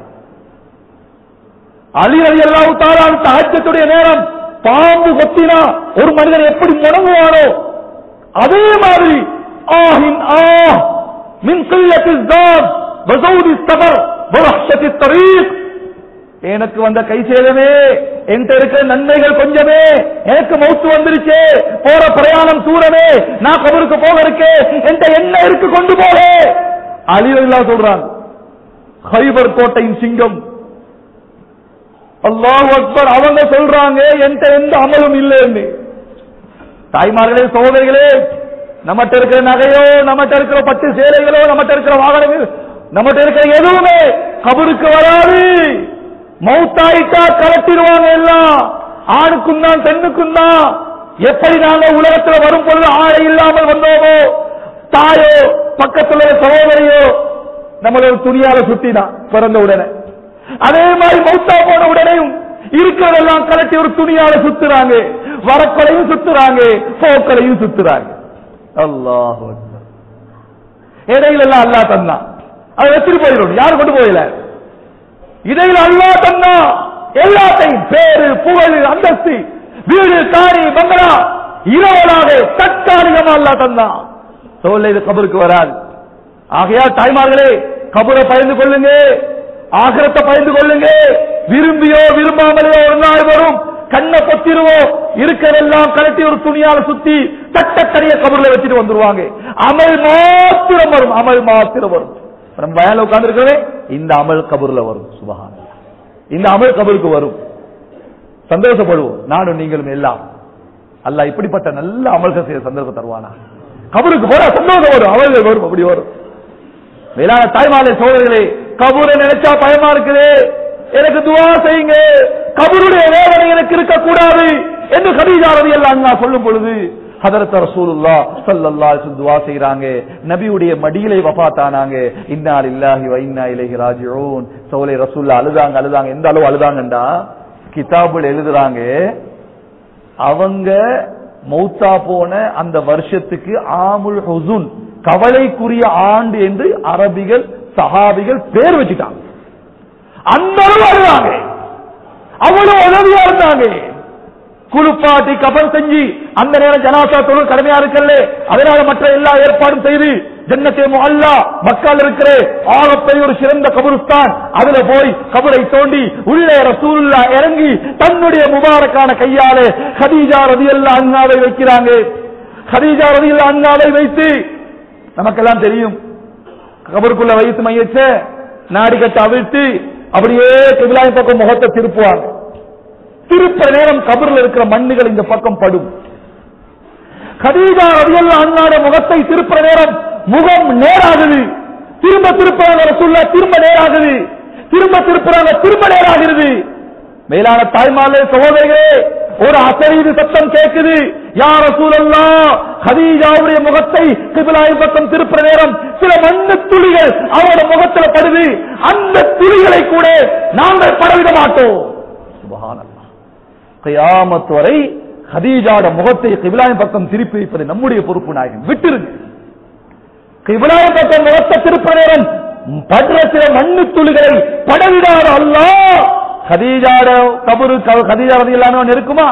[SPEAKER 1] அலி அலி அல்லாஹு தாலான் தஹஜ்ஜத்துடைய நேரம் பாம்பு கொத்தினா ஒரு மனிதன் எப்படி முடங்குவானோ அதே மாதிரி ஆஹின் ஆ மின் கில்லத்தி ஸாத் வஸௌதி ஸபர் வஹஷத்தி தரீக் எனக்கு வந்த கை சேதமே என்கிட்ட இருக்கிற நன்மைகள் கொஞ்சமே எனக்கு மௌத்து வந்துருச்சு போற பிரயாணம் தூரமே நான் கபருக்கு போக இருக்கே என்கிட்ட என்ன இருக்கு கொண்டு போக அலிவல்லா சொல்றான் ஹைபர் கோட்டையின் சிங்கம் அல்லாஹ் அக்பர் அவங்க சொல்றாங்க என்கிட்ட எந்த அமலும் இல்லைன்னு தாய்மார்களே சகோதரிகளே நம்மகிட்ட இருக்கிற நகையோ நம்மகிட்ட இருக்கிற பட்டு சேலைகளோ நம்மகிட்ட இருக்கிற வாகனங்கள் நம்மகிட்ட இருக்கிற எதுவுமே கபருக்கு வராது மௌத்தாயிட்டா கலட்டிடுவாங்க எல்லாம் ஆணுக்கும் தான் பெண்ணுக்கும் தான் எப்படி நாங்க உலகத்துல வரும் பொழுது ஆடை இல்லாமல் வந்தோமோ தாயோ பக்கத்துல உள்ள சகோதரியோ நம்மள ஒரு துணியால சுத்திதான் பிறந்த உடனே அதே மாதிரி மௌத்தா போன உடனேயும் இருக்கிறதெல்லாம் கலட்டி ஒரு துணியால சுத்துறாங்க வரக்கொலையும் சுத்துறாங்க போக்கலையும் சுத்துறாங்க அல்லாஹ் இடையில எல்லாம் அல்லாஹ் தந்தான் அதை வச்சுட்டு போயிடும் யாரும் கொண்டு போயில இடையில அல்லாஹ் தந்தா எல்லாத்தையும் பேரு புகழ் அந்தஸ்து வீடு காரி பங்களா இரவலாக தற்காலிகமா அல்லாஹ் தந்தான் சொல்ல இது கபருக்கு வராது ஆகையால் தாய்மார்களே கபரை பயந்து கொள்ளுங்க ஆகரத்தை பயந்து கொள்ளுங்க விரும்பியோ விரும்பாமலையோ ஒரு நாள் வரும் கண்ணை பொத்திருவோம் இருக்கிறதெல்லாம் கலட்டி ஒரு துணியால சுத்தி தட்டத்தறிய கபர்ல வச்சுட்டு வந்துருவாங்க அமல் மாத்திரம் வரும் அமல் மாத்திரம் வரும் நம்ம வயல உட்கார்ந்து இந்த அமல் கபூர்ல வரும் சுபஹான் இந்த அமல் கபருக்கு வரும் சந்தோஷப்படுவோம் நானும் நீங்களும் எல்லாம் அல்லாஹ் இப்படிப்பட்ட நல்ல அமல்கள் செய்ய சந்தர்ப்பம் தருவானா கபருக்கு போற சந்தோஷம் வரும் அமல்கள் வரும் அப்படி வரும் மேலான தாய்மாலை சோதர்களே கபூரை நினைச்சா பயமா இருக்குது எனக்கு துவா செய்யுங்க கபருடைய வேதனை எனக்கு இருக்கக்கூடாது என்று கதீஜா ரலியல்லாஹு அன்ஹா சொல்லும் பொழுது ஹதரத் ரசூலுல்லாஹ் ஸல்லல்லாஹு அலைஹி துவா செய்றாங்க நபியுடைய மடியிலே வஃபாத்தானாங்க இன்னா லில்லாஹி வ இன்னா இலைஹி ராஜிஊன் சோலை ரசூலுல்லாஹ் அழுதாங்க அழுதாங்க எந்த அளவு அழுதாங்கண்டா கிதாபுல எழுதுறாங்க அவங்க மௌத்தா போன அந்த வருஷத்துக்கு ஆமுல் ஹுசுன் கவலைக்குரிய ஆண்டு என்று அரபிகள் சஹாபிகள் பேர் வச்சுட்டாங்க அந்த அளவு அழுதாங்க அவ்வளவு உதவியா இருந்தாங்க குளிப்பாட்டி கபன் செஞ்சு அந்த நேரம் ஜனாசா தொழில் கடமையா இருக்கல அதனால மற்ற எல்லா ஏற்பாடும் செய்து ஜன்னத்தே அல்லா மக்கள் இருக்கிற ஆகப்பெரிய ஒரு சிறந்த கபருஸ்தான் அதுல போய் கபரை தோண்டி உள்ளே ரசூல்லா இறங்கி தன்னுடைய முபாரக்கான கையாலே ஹதீஜா ரதியல்லா அண்ணாவை வைக்கிறாங்க ஹதீஜா ரதியல்லா அண்ணாவை வைத்து நமக்கெல்லாம் தெரியும் கபருக்குள்ள வைத்து மையச்ச நாடிக்கட்டை அவிழ்த்து அப்படியே கிபிலாய் பக்கம் முகத்தை திருப்புவாங்க திருப்ப நேரம் கபர்ல இருக்கிற மண்ணுகள் இந்த பக்கம் படும் கதீஜா ரதியல்லா அண்ணாட முகத்தை திருப்புற நேரம் முகம் நேராகுது திரும்ப திருப்புறாங்க ரசூல்லா திரும்ப நேராகுது திரும்ப திருப்புறாங்க திரும்ப நேராகிறது மேலான தாய்மாலே சகோதரிகளே ஒரு அசைது சத்தம் கேட்குது யார் ரசூலல்லா ஹதீஜாவுடைய முகத்தை கிபிலாயின் பக்கம் திருப்புற நேரம் சில மண்ணு துளிகள் அவரோட முகத்துல படுது அந்த துளிகளை கூட நாங்கள் படவிட மாட்டோம் சுபஹானல்லாஹ் கியாமத் வரை ஹதீஜாட முகத்தை கிபிலாயின் பக்கம் திருப்பி வைப்பது நம்முடைய பொறுப்பு நாயகன் விட்டுருங்க கிபிலாயின் பக்கம் முகத்தை திருப்ப நேரம் படுற சில மண்ணு துளிகளை படவிடாத அல்லாஹ் ஹதீஜாட கபரு ஹதீஜா ரதியல்லான்னு நெருக்குமா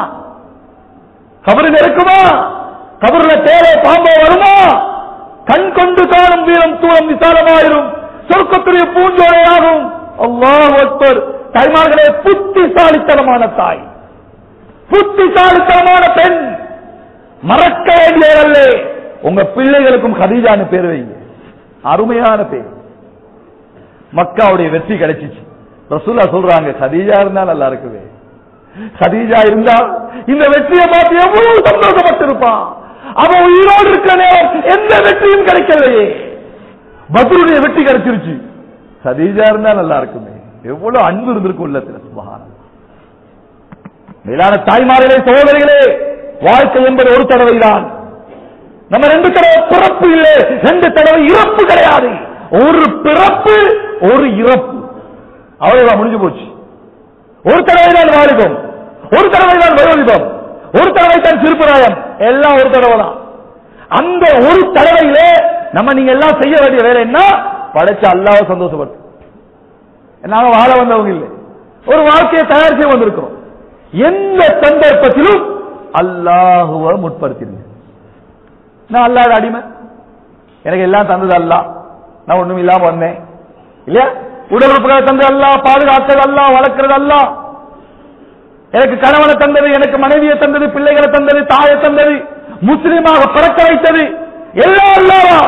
[SPEAKER 1] கபரு நெருக்குமா கபருல தேவை பாம்போ வருமா கண் கொண்டு காணும் வீரம் தூரம் விசாலமாயிரும் சொர்க்கத்துடைய பூஞ்சோலையாகும் அல்லாஹ் அக்பர் தாய்மார்களே புத்திசாலித்தனமான தாய் புத்திசாலித்தனமான பெண் மறக்க வேண்டியதல்ல உங்க பிள்ளைகளுக்கும் ஹதீஜான்னு பேர் வைங்க அருமையான பேர் மக்காவுடைய வெற்றி கிடைச்சிச்சு ரசூலா சொல்றாங்க கதீஜா இருந்தா நல்லா இருக்குவே கதீஜா இருந்தா இந்த வெற்றியை பார்த்து எவ்வளவு சந்தோஷப்பட்டிருப்பான் அவன் உயிரோடு இருக்கிற நேரம் எந்த வெற்றியும் கிடைக்கலையே பத்ருடைய வெற்றி கிடைச்சிருச்சு கதீஜா இருந்தா நல்லா இருக்குமே எவ்வளவு அன்பு இருந்திருக்கும் உள்ளத்துல சுபஹானல்லாஹ் மேலான தாய்மார்களே சகோதரிகளே வாழ்க்கை என்பது ஒரு தடவை தான் நம்ம ரெண்டு தடவை பிறப்பு இல்லை ரெண்டு தடவை இறப்பு கிடையாது ஒரு பிறப்பு ஒரு இறப்பு அவ்வளவுதான் முடிஞ்சு போச்சு ஒரு தடவை தான் வாலிபம் ஒரு தடவை தான் வயோதிபம் ஒரு தடவை தான் சிறுபிராயம் எல்லாம் ஒரு தடவை தான் அந்த ஒரு தடவையிலே நம்ம நீங்க எல்லாம் செய்ய வேண்டிய வேலை என்ன படைச்ச அல்லாவை சந்தோஷப்பட்டு நாங்க வாழ வந்தவங்க இல்லை ஒரு வாழ்க்கையை தயார் செய்ய வந்திருக்கிறோம் எந்த சந்தர்ப்பத்திலும் அல்லாஹுவ முற்படுத்திருங்க நான் அல்லாத அடிமை எனக்கு எல்லாம் தந்தது அல்ல நான் ஒண்ணும் இல்லாம வந்தேன் இல்லையா உடல் உறுப்புகளை தந்தது அல்ல பாதுகாத்தது அல்ல வளர்க்கிறது அல்ல எனக்கு கணவனை தந்தது எனக்கு மனைவியை தந்தது பிள்ளைகளை தந்தது தாயை தந்தது முஸ்லீமாக பிறக்க வைத்தது எல்லாம் அல்லாவா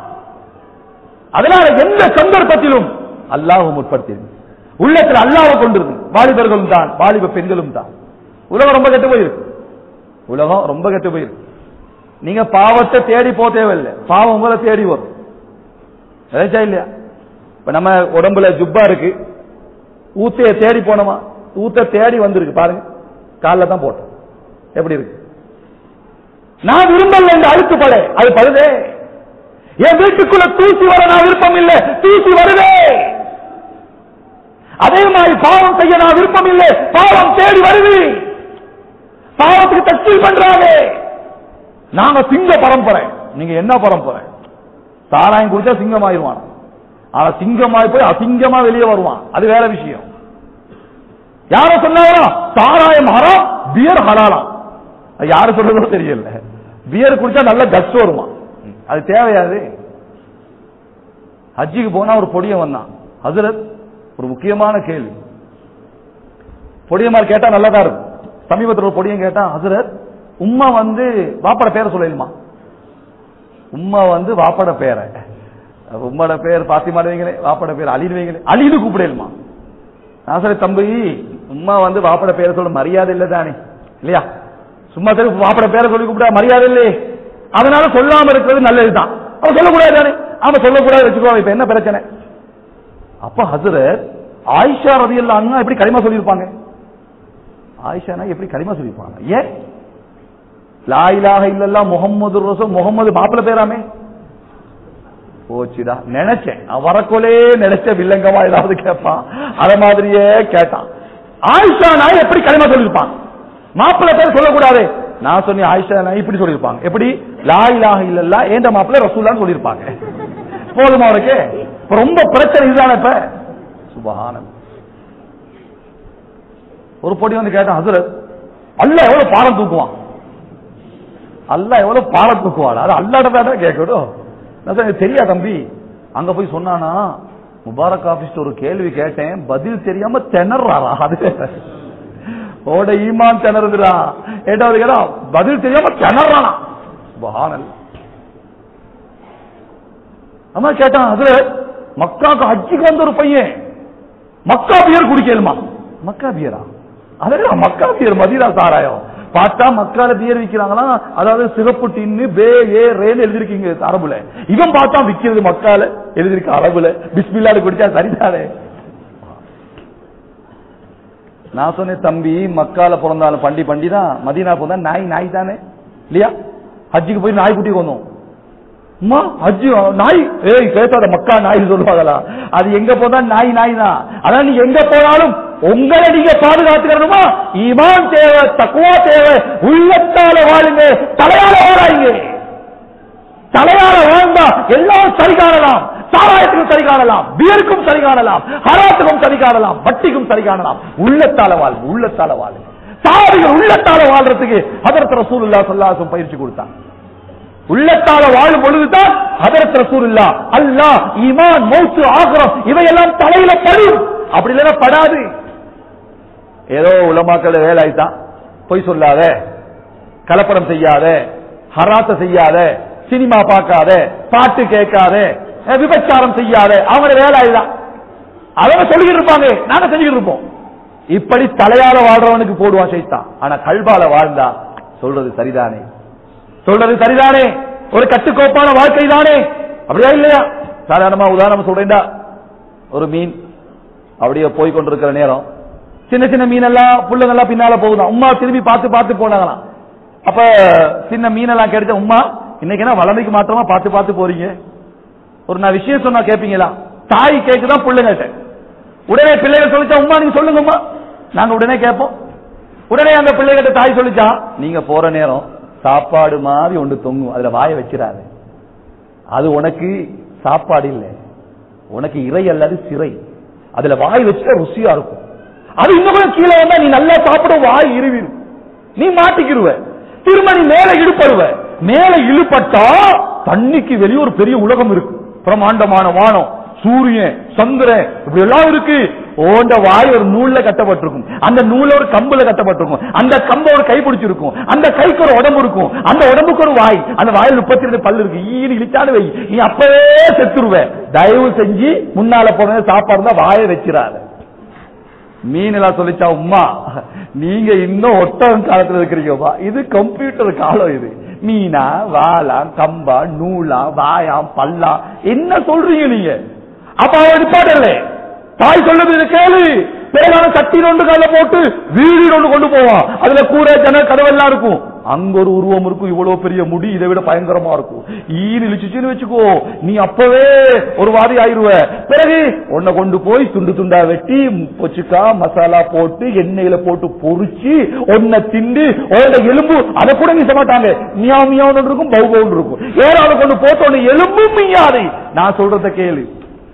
[SPEAKER 1] அதனால எந்த சந்தர்ப்பத்திலும் அல்லாஹ் முற்படுத்தியது உள்ளத்தில் அல்லாஹ் கொண்டிருக்கு வாலிபர்களும் தான் வாலிப பெண்களும் தான் உலகம் ரொம்ப கெட்டு போயிருக்கு உலகம் ரொம்ப கெட்டு போயிருக்கு நீங்க பாவத்தை தேடி போக தேவையில்லை பாவம் உங்களை தேடி வரும் நினைச்சா இல்லையா இப்ப நம்ம உடம்புல ஜுப்பா இருக்கு ஊத்தைய தேடி போனோமா ஊத்த தேடி வந்திருக்கு பாருங்க காலில் தான் போட்டோம் எப்படி இருக்கு நான் விரும்பல இந்த அழுத்து படை அது படுதே என் வீட்டுக்குள்ள தூசி வர நான் விருப்பம் இல்லை தூசி வருதே அதே மாதிரி பாவம் செய்ய நான் விருப்பம் இல்லை பாவம் தேடி வருது பாவத்துக்கு தச்சல் பண்றாங்க நாங்க சிங்க பரம்பரை நீங்க என்ன பரம்பரை சாராயம் குடிச்சா சிங்கம் ஆயிருவான் ஆனா சிங்கமாய் போய் அசிங்கமா வெளியே வருவான் அது வேற விஷயம் யார சொன்னாங்களா சாராயம் ஹராம் பியர் ஹலாலாம் அது யாரு சொல்றதோ தெரியல பியர் குடிச்சா நல்ல கட்ஸ் வருமா அது தேவையாது ஹஜ்ஜிக்கு போனா ஒரு பொடியன் வந்தான் ஹசரத் ஒரு முக்கியமான கேள்வி பொடியமார் கேட்டா நல்லதா இருக்கும் சமீபத்தில் ஒரு பொடியன் கேட்டா ஹசரத் உம்மா வந்து வாப்பட பேரை சொல்லலுமா உம்மா வந்து வாப்பட பேரை உம்மோட பேர் பாத்திமாடு வைங்களே வாப்பட பேர் அலின்னு வைங்களே அலின்னு கூப்பிடலுமா நான் சரி தம்பி உம்மா வந்து வாப்பட பேரை சொல்ல மரியாதை இல்லை தானே இல்லையா சும்மா சரி வாப்பட பேரை சொல்லி கூப்பிட்டா மரியாதை இல்லையே அதனால சொல்லாம இருக்கிறது நல்லதுதான் அவன் சொல்லக்கூடாது தானே அவன் சொல்லக்கூடாது வச்சுக்கோ இப்ப என்ன பிரச்சனை அப்ப ஹசரத் ஆயிஷா ரதியல்ல அண்ணா எப்படி களிமா சொல்லியிருப்பாங்க ஆயிஷானா எப்படி களிமா சொல்லியிருப்பாங்க ஏன் லா இலாஹ இல்லல்லா முகம்மது ரசூல் முகம்மது மாப்பிள்ள பேராமே போச்சுடா நினைச்சேன் அவன் வரக்கோலே நினைச்ச வில்லங்கமா ஏதாவது கேட்பான் அத மாதிரியே கேட்டான் ஆயிஷா நாய் எப்படி களிமா சொல்லியிருப்பான் மாப்பிள்ள பேர் சொல்லக்கூடாது நான் சொன்னேன் ஆயிஷா நாய் இப்படி சொல்லியிருப்பாங்க எப்படி லா இலாஹ இல்லல்லா ஏண்ட மாப்பிள்ள ரசூல்லான்னு சொல்லியிருப்பாங்க போதுமா அவருக்கு இப்ப ரொம்ப பிரச்சனை இதுதானே இப்ப சுபஹானம் ஒரு பொடி வந்து கேட்டான் ஹசரத் அல்ல எவ்வளவு பாலம் தூக்குவான் அல்ல எவ்வளவு பாலம் தூக்குவான் அது அல்லாட தான் கேட்கணும் நான் சொன்னேன், தெரியா தம்பி அங்க போய் சொன்னானா முபாரக் ஆபீஸ் ஒரு கேள்வி கேட்டேன் பதில் தெரியாம திணறாரா அது ஓட ஈமான் திணறுதுடா ஏட்டாவது கேட்டா பதில் தெரியாம திணறானா சுபஹானல்லாஹ் அம்மா கேட்டான் அதுல மக்காக்கு ஹஜ்ஜிக்கு வந்த ஒரு பையன் மக்கா பியர் குடிக்கலுமா மக்கா பியரா அதெல்லாம் மக்கா பியர் மதிரா சாராயம் பார்த்தா மக்கால பியர் விக்கிறாங்களா அதாவது சிறப்பு டின்னு பே ஏ ரேன்னு எழுதிருக்கீங்க அரபுல இவன் பார்த்தா விக்கிறது மக்கால எழுதிருக்க அரபுல பிஸ்மில்லால குடிச்சா சரிதானே நான் சொன்னேன் தம்பி மக்கால பிறந்தாலும் பண்டி பண்டி தான் மதீனா பிறந்தா நாய் நாய் தானே இல்லையா ஹஜ்ஜுக்கு போய் நாய் குட்டி கொண்டோம் அம்மா ஹஜ்ஜு நாய் ஏய் கேட்டாத மக்கா நாய் சொல்லுவாங்களா அது எங்க போனா நாய் நாய் தான் அதான் நீ எங்க போனாலும் உங்களை நீங்க பாதுகாத்துக்கணுமா ஈமான் தேவை தக்குவா தேவை உள்ளத்தால வாழுங்க தலையால வாழாங்க தலையால வாழ்ந்தா எல்லாம் சரி காணலாம் சாராயத்துக்கும் சரி காணலாம் பியருக்கும் சரி காணலாம் ஹராத்துக்கும் சரி காணலாம் வட்டிக்கும் சரி காணலாம் உள்ளத்தால வாழ்வு உள்ளத்தால வாழ்வு சாவிகள் உள்ளத்தால வாழ்றதுக்கு அதற்கு ரசூலுல்லா ஸல்லல்லாஹு பயிற்சி கொடுத்தாங்க உள்ளத்தால வாழும் பொழுதுதான் அதற்கு ரசூலுல்லா அல்லாஹ் ஈமான் மௌத்து ஆகிரம் இவையெல்லாம் தலையில படும் அப்படி இல்லைன்னா படாது ஏதோ உலமாக்கள் வேலை ஆயிட்டான் பொய் சொல்லாத கலப்படம் செய்யாத ஹராத்த செய்யாத சினிமா பார்க்காத பாட்டு கேட்காத அஹ் விபச்சாரம் செய்யாத அவங்க வேலை ஆயிதான் அவங்க சொல்லிக்கிட்டு இருப்பாங்க நாங்க செஞ்சுக்கிட்டு இருப்போம் இப்படி தலையால வாழ்றவனுக்கு போடுவான் சைத்தான் ஆனா கல்பால வாழ்ந்தா சொல்றது சரிதானே சொல்றது சரிதானே ஒரு கட்டுக்கோப்பான வாழ்க்கை தானே அப்படியா இல்லையா சாதாரணமா உதாரணம் சொல்றேன்டா ஒரு மீன் அப்படியே போய் கொண்டிருக்கிற நேரம் சின்ன சின்ன மீனெல்லாம் புள்ளுங்கெல்லாம் பின்னால போகுதான் உம்மா திரும்பி பார்த்து பார்த்து போனாங்களாம் அப்ப சின்ன மீனெல்லாம் கிடைச்ச உம்மா இன்னைக்கு என்ன வளமைக்கு மாத்திரமா பார்த்து பார்த்து போறீங்க ஒரு நான் விஷயம் சொன்னா கேப்பீங்களா தாய் கேக்குதான் புள்ளுங்கள்ட்ட உடனே பிள்ளைகள் சொல்லிச்சா உம்மா நீங்க சொல்லுங்கம்மா நாங்க உடனே கேட்போம் உடனே அந்த பிள்ளைகிட்ட தாய் சொல்லிச்சா நீங்க போற நேரம் சாப்பாடு மாதிரி ஒன்று தொங்கும் அதுல வாய வச்சிடாது அது உனக்கு சாப்பாடு இல்லை உனக்கு இறை அல்லது சிறை அதுல வாய் வச்சா ருசியா இருக்கும் அது இன்னும் கொஞ்சம் கீழே வந்தா நீ நல்லா சாப்பிட வாய் இருவிரும் நீ மாட்டிக்கிருவ திரும்ப நீ மேல இழுப்படுவ மேல இழுப்பட்டா தண்ணிக்கு வெளியே ஒரு பெரிய உலகம் இருக்கு பிரமாண்டமான வானம் சூரியன் சந்திரன் இப்படி எல்லாம் இருக்கு ஓண்ட வாய் ஒரு நூல்ல கட்டப்பட்டிருக்கும் அந்த நூல்ல ஒரு கம்புல கட்டப்பட்டிருக்கும் அந்த கம்ப ஒரு கை பிடிச்சிருக்கும் அந்த கைக்கு ஒரு உடம்பு இருக்கும் அந்த உடம்புக்கு ஒரு வாய் அந்த வாயில் முப்பத்தி ரெண்டு பல்லு இருக்கு ஈடு இழிச்சாலும் வை நீ அப்பவே செத்துருவ தயவு செஞ்சு முன்னால போன சாப்பாடு தான் வாயை வச்சிடாத மீன் எல்லாம் சொல்லிச்சா உம்மா நீங்க இன்னும் ஒட்டகம் காலத்துல இருக்கிறீங்கப்பா இது கம்ப்யூட்டர் காலம் இது மீனா வாலா கம்பா நூலா வாயாம் பல்லா என்ன சொல்றீங்க நீங்க அப்ப அவன் நிப்பாட்டல தாய் சொல்றது இது கேளு பிறகான சட்டி ஒன்று கால போட்டு வீடு ஒன்று கொண்டு போவான் அதுல கூரை ஜன்னல் கதவெல்லாம் இருக்கும் அங்க ஒரு உருவம் இருக்கும் இவ்வளவு பெரிய முடி இதை விட பயங்கரமா இருக்கும் ஈன் இழிச்சுச்சுன்னு வச்சுக்கோ நீ அப்பவே ஒரு வாதி ஆயிருவ பிறகு உன்னை கொண்டு போய் துண்டு துண்டா வெட்டி பொச்சுக்கா மசாலா போட்டு எண்ணெயில போட்டு பொரிச்சு உன்னை திண்டு உன்னோட எலும்பு அதை கூட மீச மாட்டாங்க மியா மியான்னு இருக்கும் பவு பவுன்னு இருக்கும் ஏறாவது கொண்டு போட்டு உன்னை எலும்பு மியாது நான் சொல்றத கேளு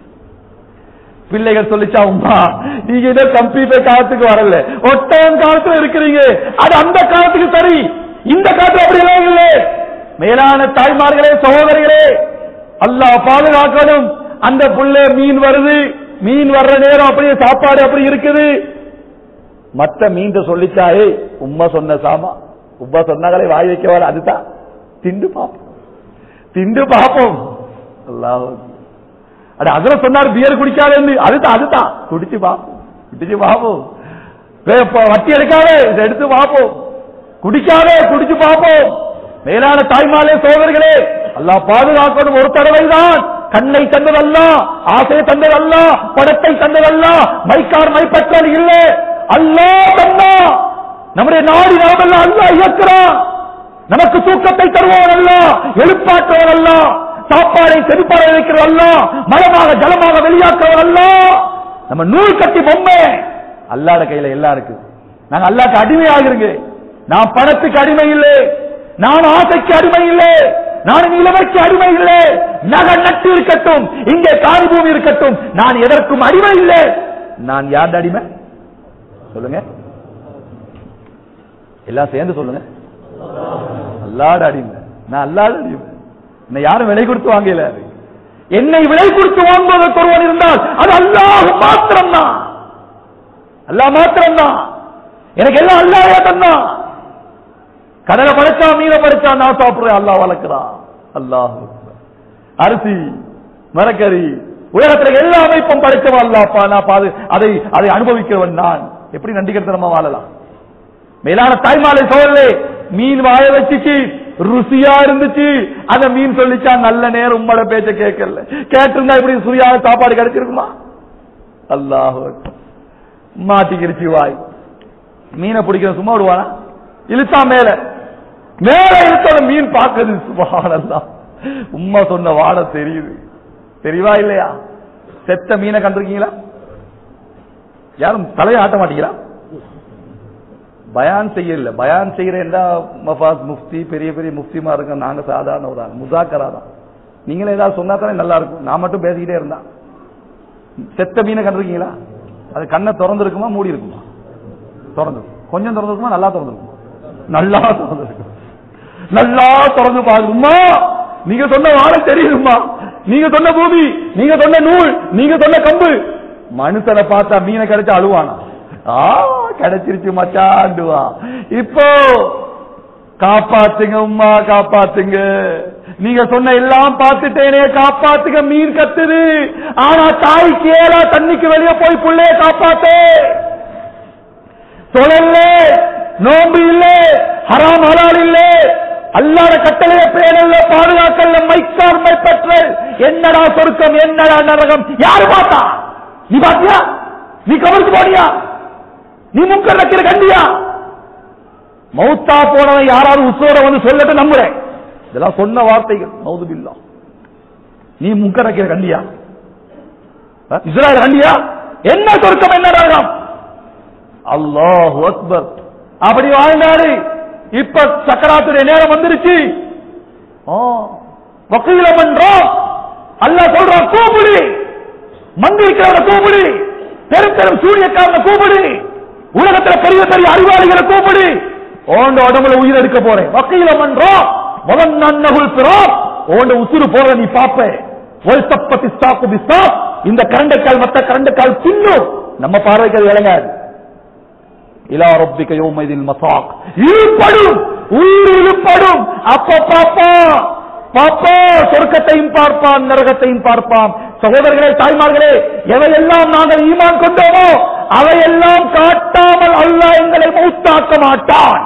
[SPEAKER 1] பிள்ளைகள் சொல்லிச்சா உமா நீங்க ஏதோ கம்ப்யூட்டர் காலத்துக்கு வரல ஒட்டகம் காலத்துல இருக்கிறீங்க அது அந்த காலத்துக்கு சரி இந்த காலத்துல அப்படி எல்லாம் இல்லை மேலான தாய்மார்களே சகோதரிகளே அல்லாஹ் பாதுகாக்கணும் அந்த புள்ள மீன் வருது மீன் வர்ற நேரம் அப்படியே சாப்பாடு அப்படி இருக்குது மத்த மீன் சொல்லிச்சாயே உம்மா சொன்ன சாமா உம்மா சொன்னாங்களே வாய் வைக்க வர அதுதான் திண்டு பாப்போம் திண்டு பாப்போம் அல்லாஹ் அட அதுல சொன்னார் பியர் குடிக்காதேன்னு அதுதான் அதுதான் குடிச்சு பாப்போம் குடிச்சு பாப்போம் வே- இப்ப வட்டி எடுக்காதே இதை எடுத்து பாப்போம் குடிக்காதே குடிச்சு பாப்போம் மேலான தாய்மாலே சோதர்களே அல்லாஹ் பாதுகாக்கணும் ஒரு தடவை தான் கண்ணை தந்ததல்ல ஆசை தந்ததல்ல படத்தை தந்ததல்ல மைக்கார் மைப்பற்றல் இல்லை அல்லாஹ் தந்தா நம்முடைய நாடி நாமெல்லாம் அல்லாஹ் இயக்குறான் நமக்கு தூக்கத்தை தருவோம் அல்ல எழுப்பாற்றுவோம் அல்ல சாப்பாடை செதுப்பாட வைக்கிறோம் அல்ல மலமாக ஜலமாக வெளியாக்குறோம் அல்ல நம்ம நூல் கட்டி பொம்மை அல்லாட கையில எல்லாம் இருக்கு நாங்க அல்லாக்கு அடிமையாகிறீங்க நான் பணத்துக்கு அடிமை இல்லை நான் ஆசைக்கு அடிமை இல்லை நான் இளமைக்கு அடிமை இல்லை நகை நட்டு இருக்கட்டும் இங்கே காதி பூமி இருக்கட்டும் நான் எதற்கும் அடிமை இல்லை நான் யார் அடிமை சொல்லுங்க எல்லாம் சேர்ந்து சொல்லுங்க அல்லாட அடிமை நான் அல்லாட அடிமை என்னை யாரும் விலை கொடுத்து வாங்கல என்னை விலை கொடுத்து வாங்குவதற்கு ஒருவன் இருந்தால் அது அல்லாஹ் மாத்திரம்தான் அல்லாஹ் மாத்திரம்தான் எனக்கு எல்லாம் அல்லாஹ் தந்தான் கடலை படைச்சா மீனை படைச்சா நான் சாப்பிடுறேன் அல்லாஹ் வளர்க்கிறான் அல்லாஹ் அரிசி மரக்கறி உலகத்துல எல்லா அமைப்பும் படைச்சவன் அல்லாப்பா நான் பாது அதை அதை அனுபவிக்கிறவன் நான் எப்படி நண்டிகரத்தனமா வாழலாம் மேலான தாய்மாலை சோழலே மீன் வாய வச்சுச்சு ருசியா இருந்துச்சு அந்த மீன் சொல்லிச்சா நல்ல நேரம் உம்மோட பேச்ச கேட்கல கேட்டிருந்தா இப்படி சுரியான சாப்பாடு கிடைச்சிருக்குமா அல்லாஹ் மாட்டிக்கிருச்சு வாய் மீனை பிடிக்கிற சும்மா விடுவானா இழுத்தா மேல மேல இழுத்தோட மீன் பார்க்குது சுபஹானல்லாஹ் உம்மா சொன்ன வாட தெரியுது தெரியவா இல்லையா செத்த மீனை கண்டிருக்கீங்களா யாரும் தலையை ஆட்ட மாட்டீங்களா பயான் செய்யல பயான் செய்யறேன்டா மஃபாஸ் முஃப்தி பெரிய பெரிய முஃப்திமா இருக்க நாங்க சாதாரண ஒரு ஆள் முசாக்கரா தான் நீங்களே ஏதாவது சொன்னா தானே நல்லா இருக்கும் நான் மட்டும் பேசிக்கிட்டே இருந்தா செத்த மீனை கண்டிருக்கீங்களா அது கண்ணை திறந்து இருக்குமா மூடி இருக்குமா திறந்து கொஞ்சம் திறந்து இருக்குமா நல்லா திறந்து இருக்குமா நல்லா திறந்து இருக்கும் நல்லா திறந்து பாருமா நீங்க சொன்ன வாழை தெரியுதுமா நீங்க சொன்ன பூமி நீங்க சொன்ன நூல் நீங்க சொன்ன கம்பு மனுஷனை பார்த்தா மீனை கிடைச்சா அழுவானா ஆ கிடைச்சிருச்சு மச்சாண்டுவா இப்போ காப்பாத்துங்க உம்மா காப்பாத்துங்க நீங்க சொன்ன எல்லாம் பார்த்துட்டேனே காப்பாத்துங்க மீன் கத்துது ஆனா தாய்க்கு ஏலா தண்ணிக்கு வெளியே போய் புள்ளைய காப்பாத்து தொழல்ல நோம்பு இல்ல ஹராம் ஹலால் இல்ல அல்லாத கட்டளைய பேரல்ல பாதுகாக்கல்ல மைக்கார் மைப்பற்ற என்னடா சொருக்கம் என்னடா நரகம் யாரு பார்த்தா நீ பாத்தியா நீ கவருக்கு போனியா நீ முக்க வைக்கிற கண்டியா மௌத்தா போனவன் யாராவது உசோட வந்து சொல்லட்டு நம்புறேன் இதெல்லாம் சொன்ன வார்த்தைகள் மௌதுபில்லா நீ முக்க வைக்கிற கண்டியா அஹ், இஸ்ராயல் கண்டியா என்ன சொருக்கம் என்ன நரகம் அல்லாஹ் அக்பர் அப்படி வாழ்ந்தாரு இப்ப சக்கராத்துடைய நேரம் வந்துருச்சு ஆ, வக்கீல மன்றம் அல்லாஹ் சொல்றான் கூப்பிடு மந்திரிக்கிறவரை கூப்பிடு பெரும் பெரும் சூரியக்காரனை கூப்பிடு உலகத்துல பெரிய பெரிய அறிவாளிகளை கூப்பிடு ஓண்ட உடம்புல உயிர் எடுக்க போறேன் வக்கீல மன்றம் முதன் நன்னகுல் பிறோம் ஓண்ட உசுறு போற நீ பாப்ப ஒரு தப்பத்தி ஸ்டாக்கு பிஸ்டாப் இந்த கரண்டைக்கால் மத்த கரண்டைக்கால் தின்னும் நம்ம பார்வைக்கு அது விளங்காது இலா ரப்பிக்க யௌமைதில் மசாக் இழுப்படும் உயிர் இழுப்படும் அப்ப பாப்பா பாப்பா சொர்க்கத்தையும் பார்ப்பான் நரகத்தையும் பார்ப்பான் சகோதரர்களே தாய்மார்களே எவையெல்லாம் நாங்கள் ஈமான் கொண்டோமோ அவையெல்லாம் காட்டாமல் அல்லாஹ் எங்களை மௌத்தாக்க மாட்டான்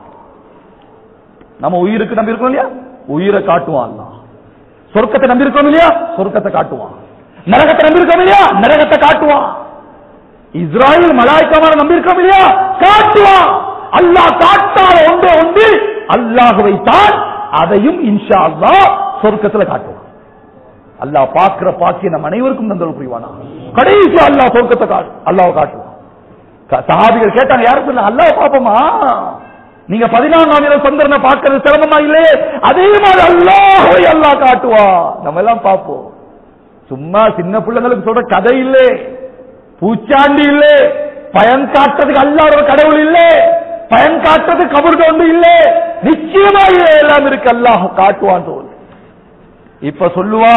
[SPEAKER 1] நம்ம உயிருக்கு நம்பி இருக்கோம் இல்லையா உயிரை காட்டுவான் அல்லாஹ் சொர்க்கத்தை நம்பி இருக்கோம் இல்லையா சொர்க்கத்தை காட்டுவான் நரகத்தை நம்பி இருக்கோம் இல்லையா நரகத்தை காட்டுவான் இஸ்ராயல் மலாய்க்கமான நம்பியிருக்கோம் இல்லையா காட்டுவான் அல்லாஹ் காட்டாத ஒன்று ஒன்று அல்லாஹுவை தான் அதையும் இன்ஷா அல்லாஹ் சொர்க்கத்துல காட்டுவான் அல்லாஹ் பார்க்கிற பாக்கிய நம் அனைவருக்கும் தந்தல் புரிவானா கடைசி அல்லாஹ் சொர்க்கத்தை காட்டு அல்லாஹ் காட்டுவான் க- சஹாபிகள் கேட்டாங்க யாரும் சொல்ல அல்லாஹ் பாப்போமா நீங்க பதினான்காம் இரவு சந்திரனை பார்க்கறது சிரமமா இல்லையே அதே மாதிரி அல்லாஹ்வை அல்லாஹ் காட்டுவா நம்ம எல்லாம் பார்ப்போம் சும்மா சின்ன பிள்ளைங்களுக்கு சொல்ற கதை இல்லை பூச்சாண்டி இல்ல பயன் காட்டுறதுக்கு அல்லாத ஒரு கடவுள் இல்ல பயன் காட்டுறதுக்கு கபர் ஒன்று இல்ல நிச்சயமா இது எல்லாம் இருக்கு அல்லாஹ் காட்டுவான் தோல் இப்ப சொல்லுவான்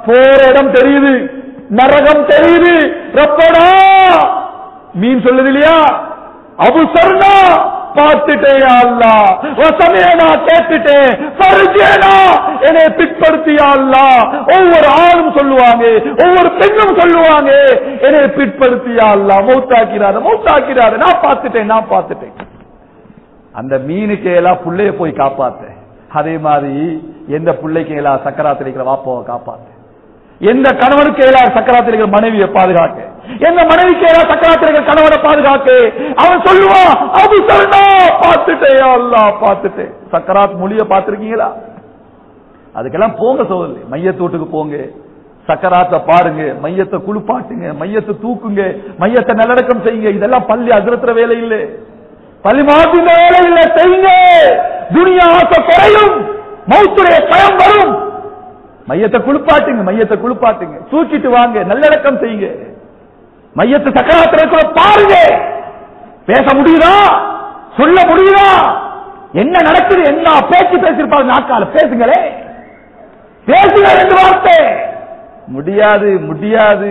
[SPEAKER 1] போற இடம் தெரியுது நரகம் தெரியுது ரப்படா மீன் சொல்லுது இல்லையா அபுசர்னா பார்த்துட்டேன் அல்லா வசமேனா கேட்டுட்டேன் பரிஜேனா என்னை பிற்படுத்தியா அல்லா ஒவ்வொரு ஆணும் சொல்லுவாங்க ஒவ்வொரு பெண்ணும் சொல்லுவாங்க என்னை பிற்படுத்தியா அல்லா மௌத்தாக்கிறாத மௌத்தாக்கிறாத நான் பார்த்துட்டேன் நான் பார்த்துட்டேன் அந்த மீனுக்கு எல்லாம் புள்ளைய போய் காப்பாத்த அதே மாதிரி எந்த பிள்ளைக்கு எல்லாம் சக்கராத்தில் இருக்கிற வாப்பாவை காப்பாத்து எந்த கணவனுக்கு எல்லாம் சக்கராத்தில் இருக்கிற மனைவியை பாதுகாக்க எந்த மனைவிக்கு எல்லாம் சக்கராத்தில் இருக்கிற கணவனை பாதுகாக்க அவன் சொல்லுவான் அது சொன்னா பார்த்துட்டேயா அல்லா பார்த்துட்டேன் சக்கராத் மொழிய பார்த்திருக்கீங்களா அதுக்கெல்லாம் போங்க சோதரி மையத்தோட்டுக்கு போங்க சக்கராத்த பாருங்க மையத்தை குளிப்பாட்டுங்க மையத்தை தூக்குங்க மையத்தை நல்லடக்கம் செய்யுங்க இதெல்லாம் பள்ளி அதிரத்துற வேலை இல்லை பள்ளி மாத்தின வேலை இல்லை செய்யுங்க துனியா ஆசை குறையும் மௌத்துடைய பயம் வரும் மையத்தை குளிப்பாட்டுங்க மையத்தை குளிப்பாட்டுங்க தூக்கிட்டு வாங்க நல்லடக்கம் செய்யுங்க மையத்தை சக்கராத்திரத்துல பாருங்க பேச முடியுதா சொல்ல முடியுதா என்ன நடக்குது என்ன பேச்சு பேசிருப்பாங்க நாட்கால பேசுங்களே பேசுங்க ரெண்டு வார்த்தை முடியாது முடியாது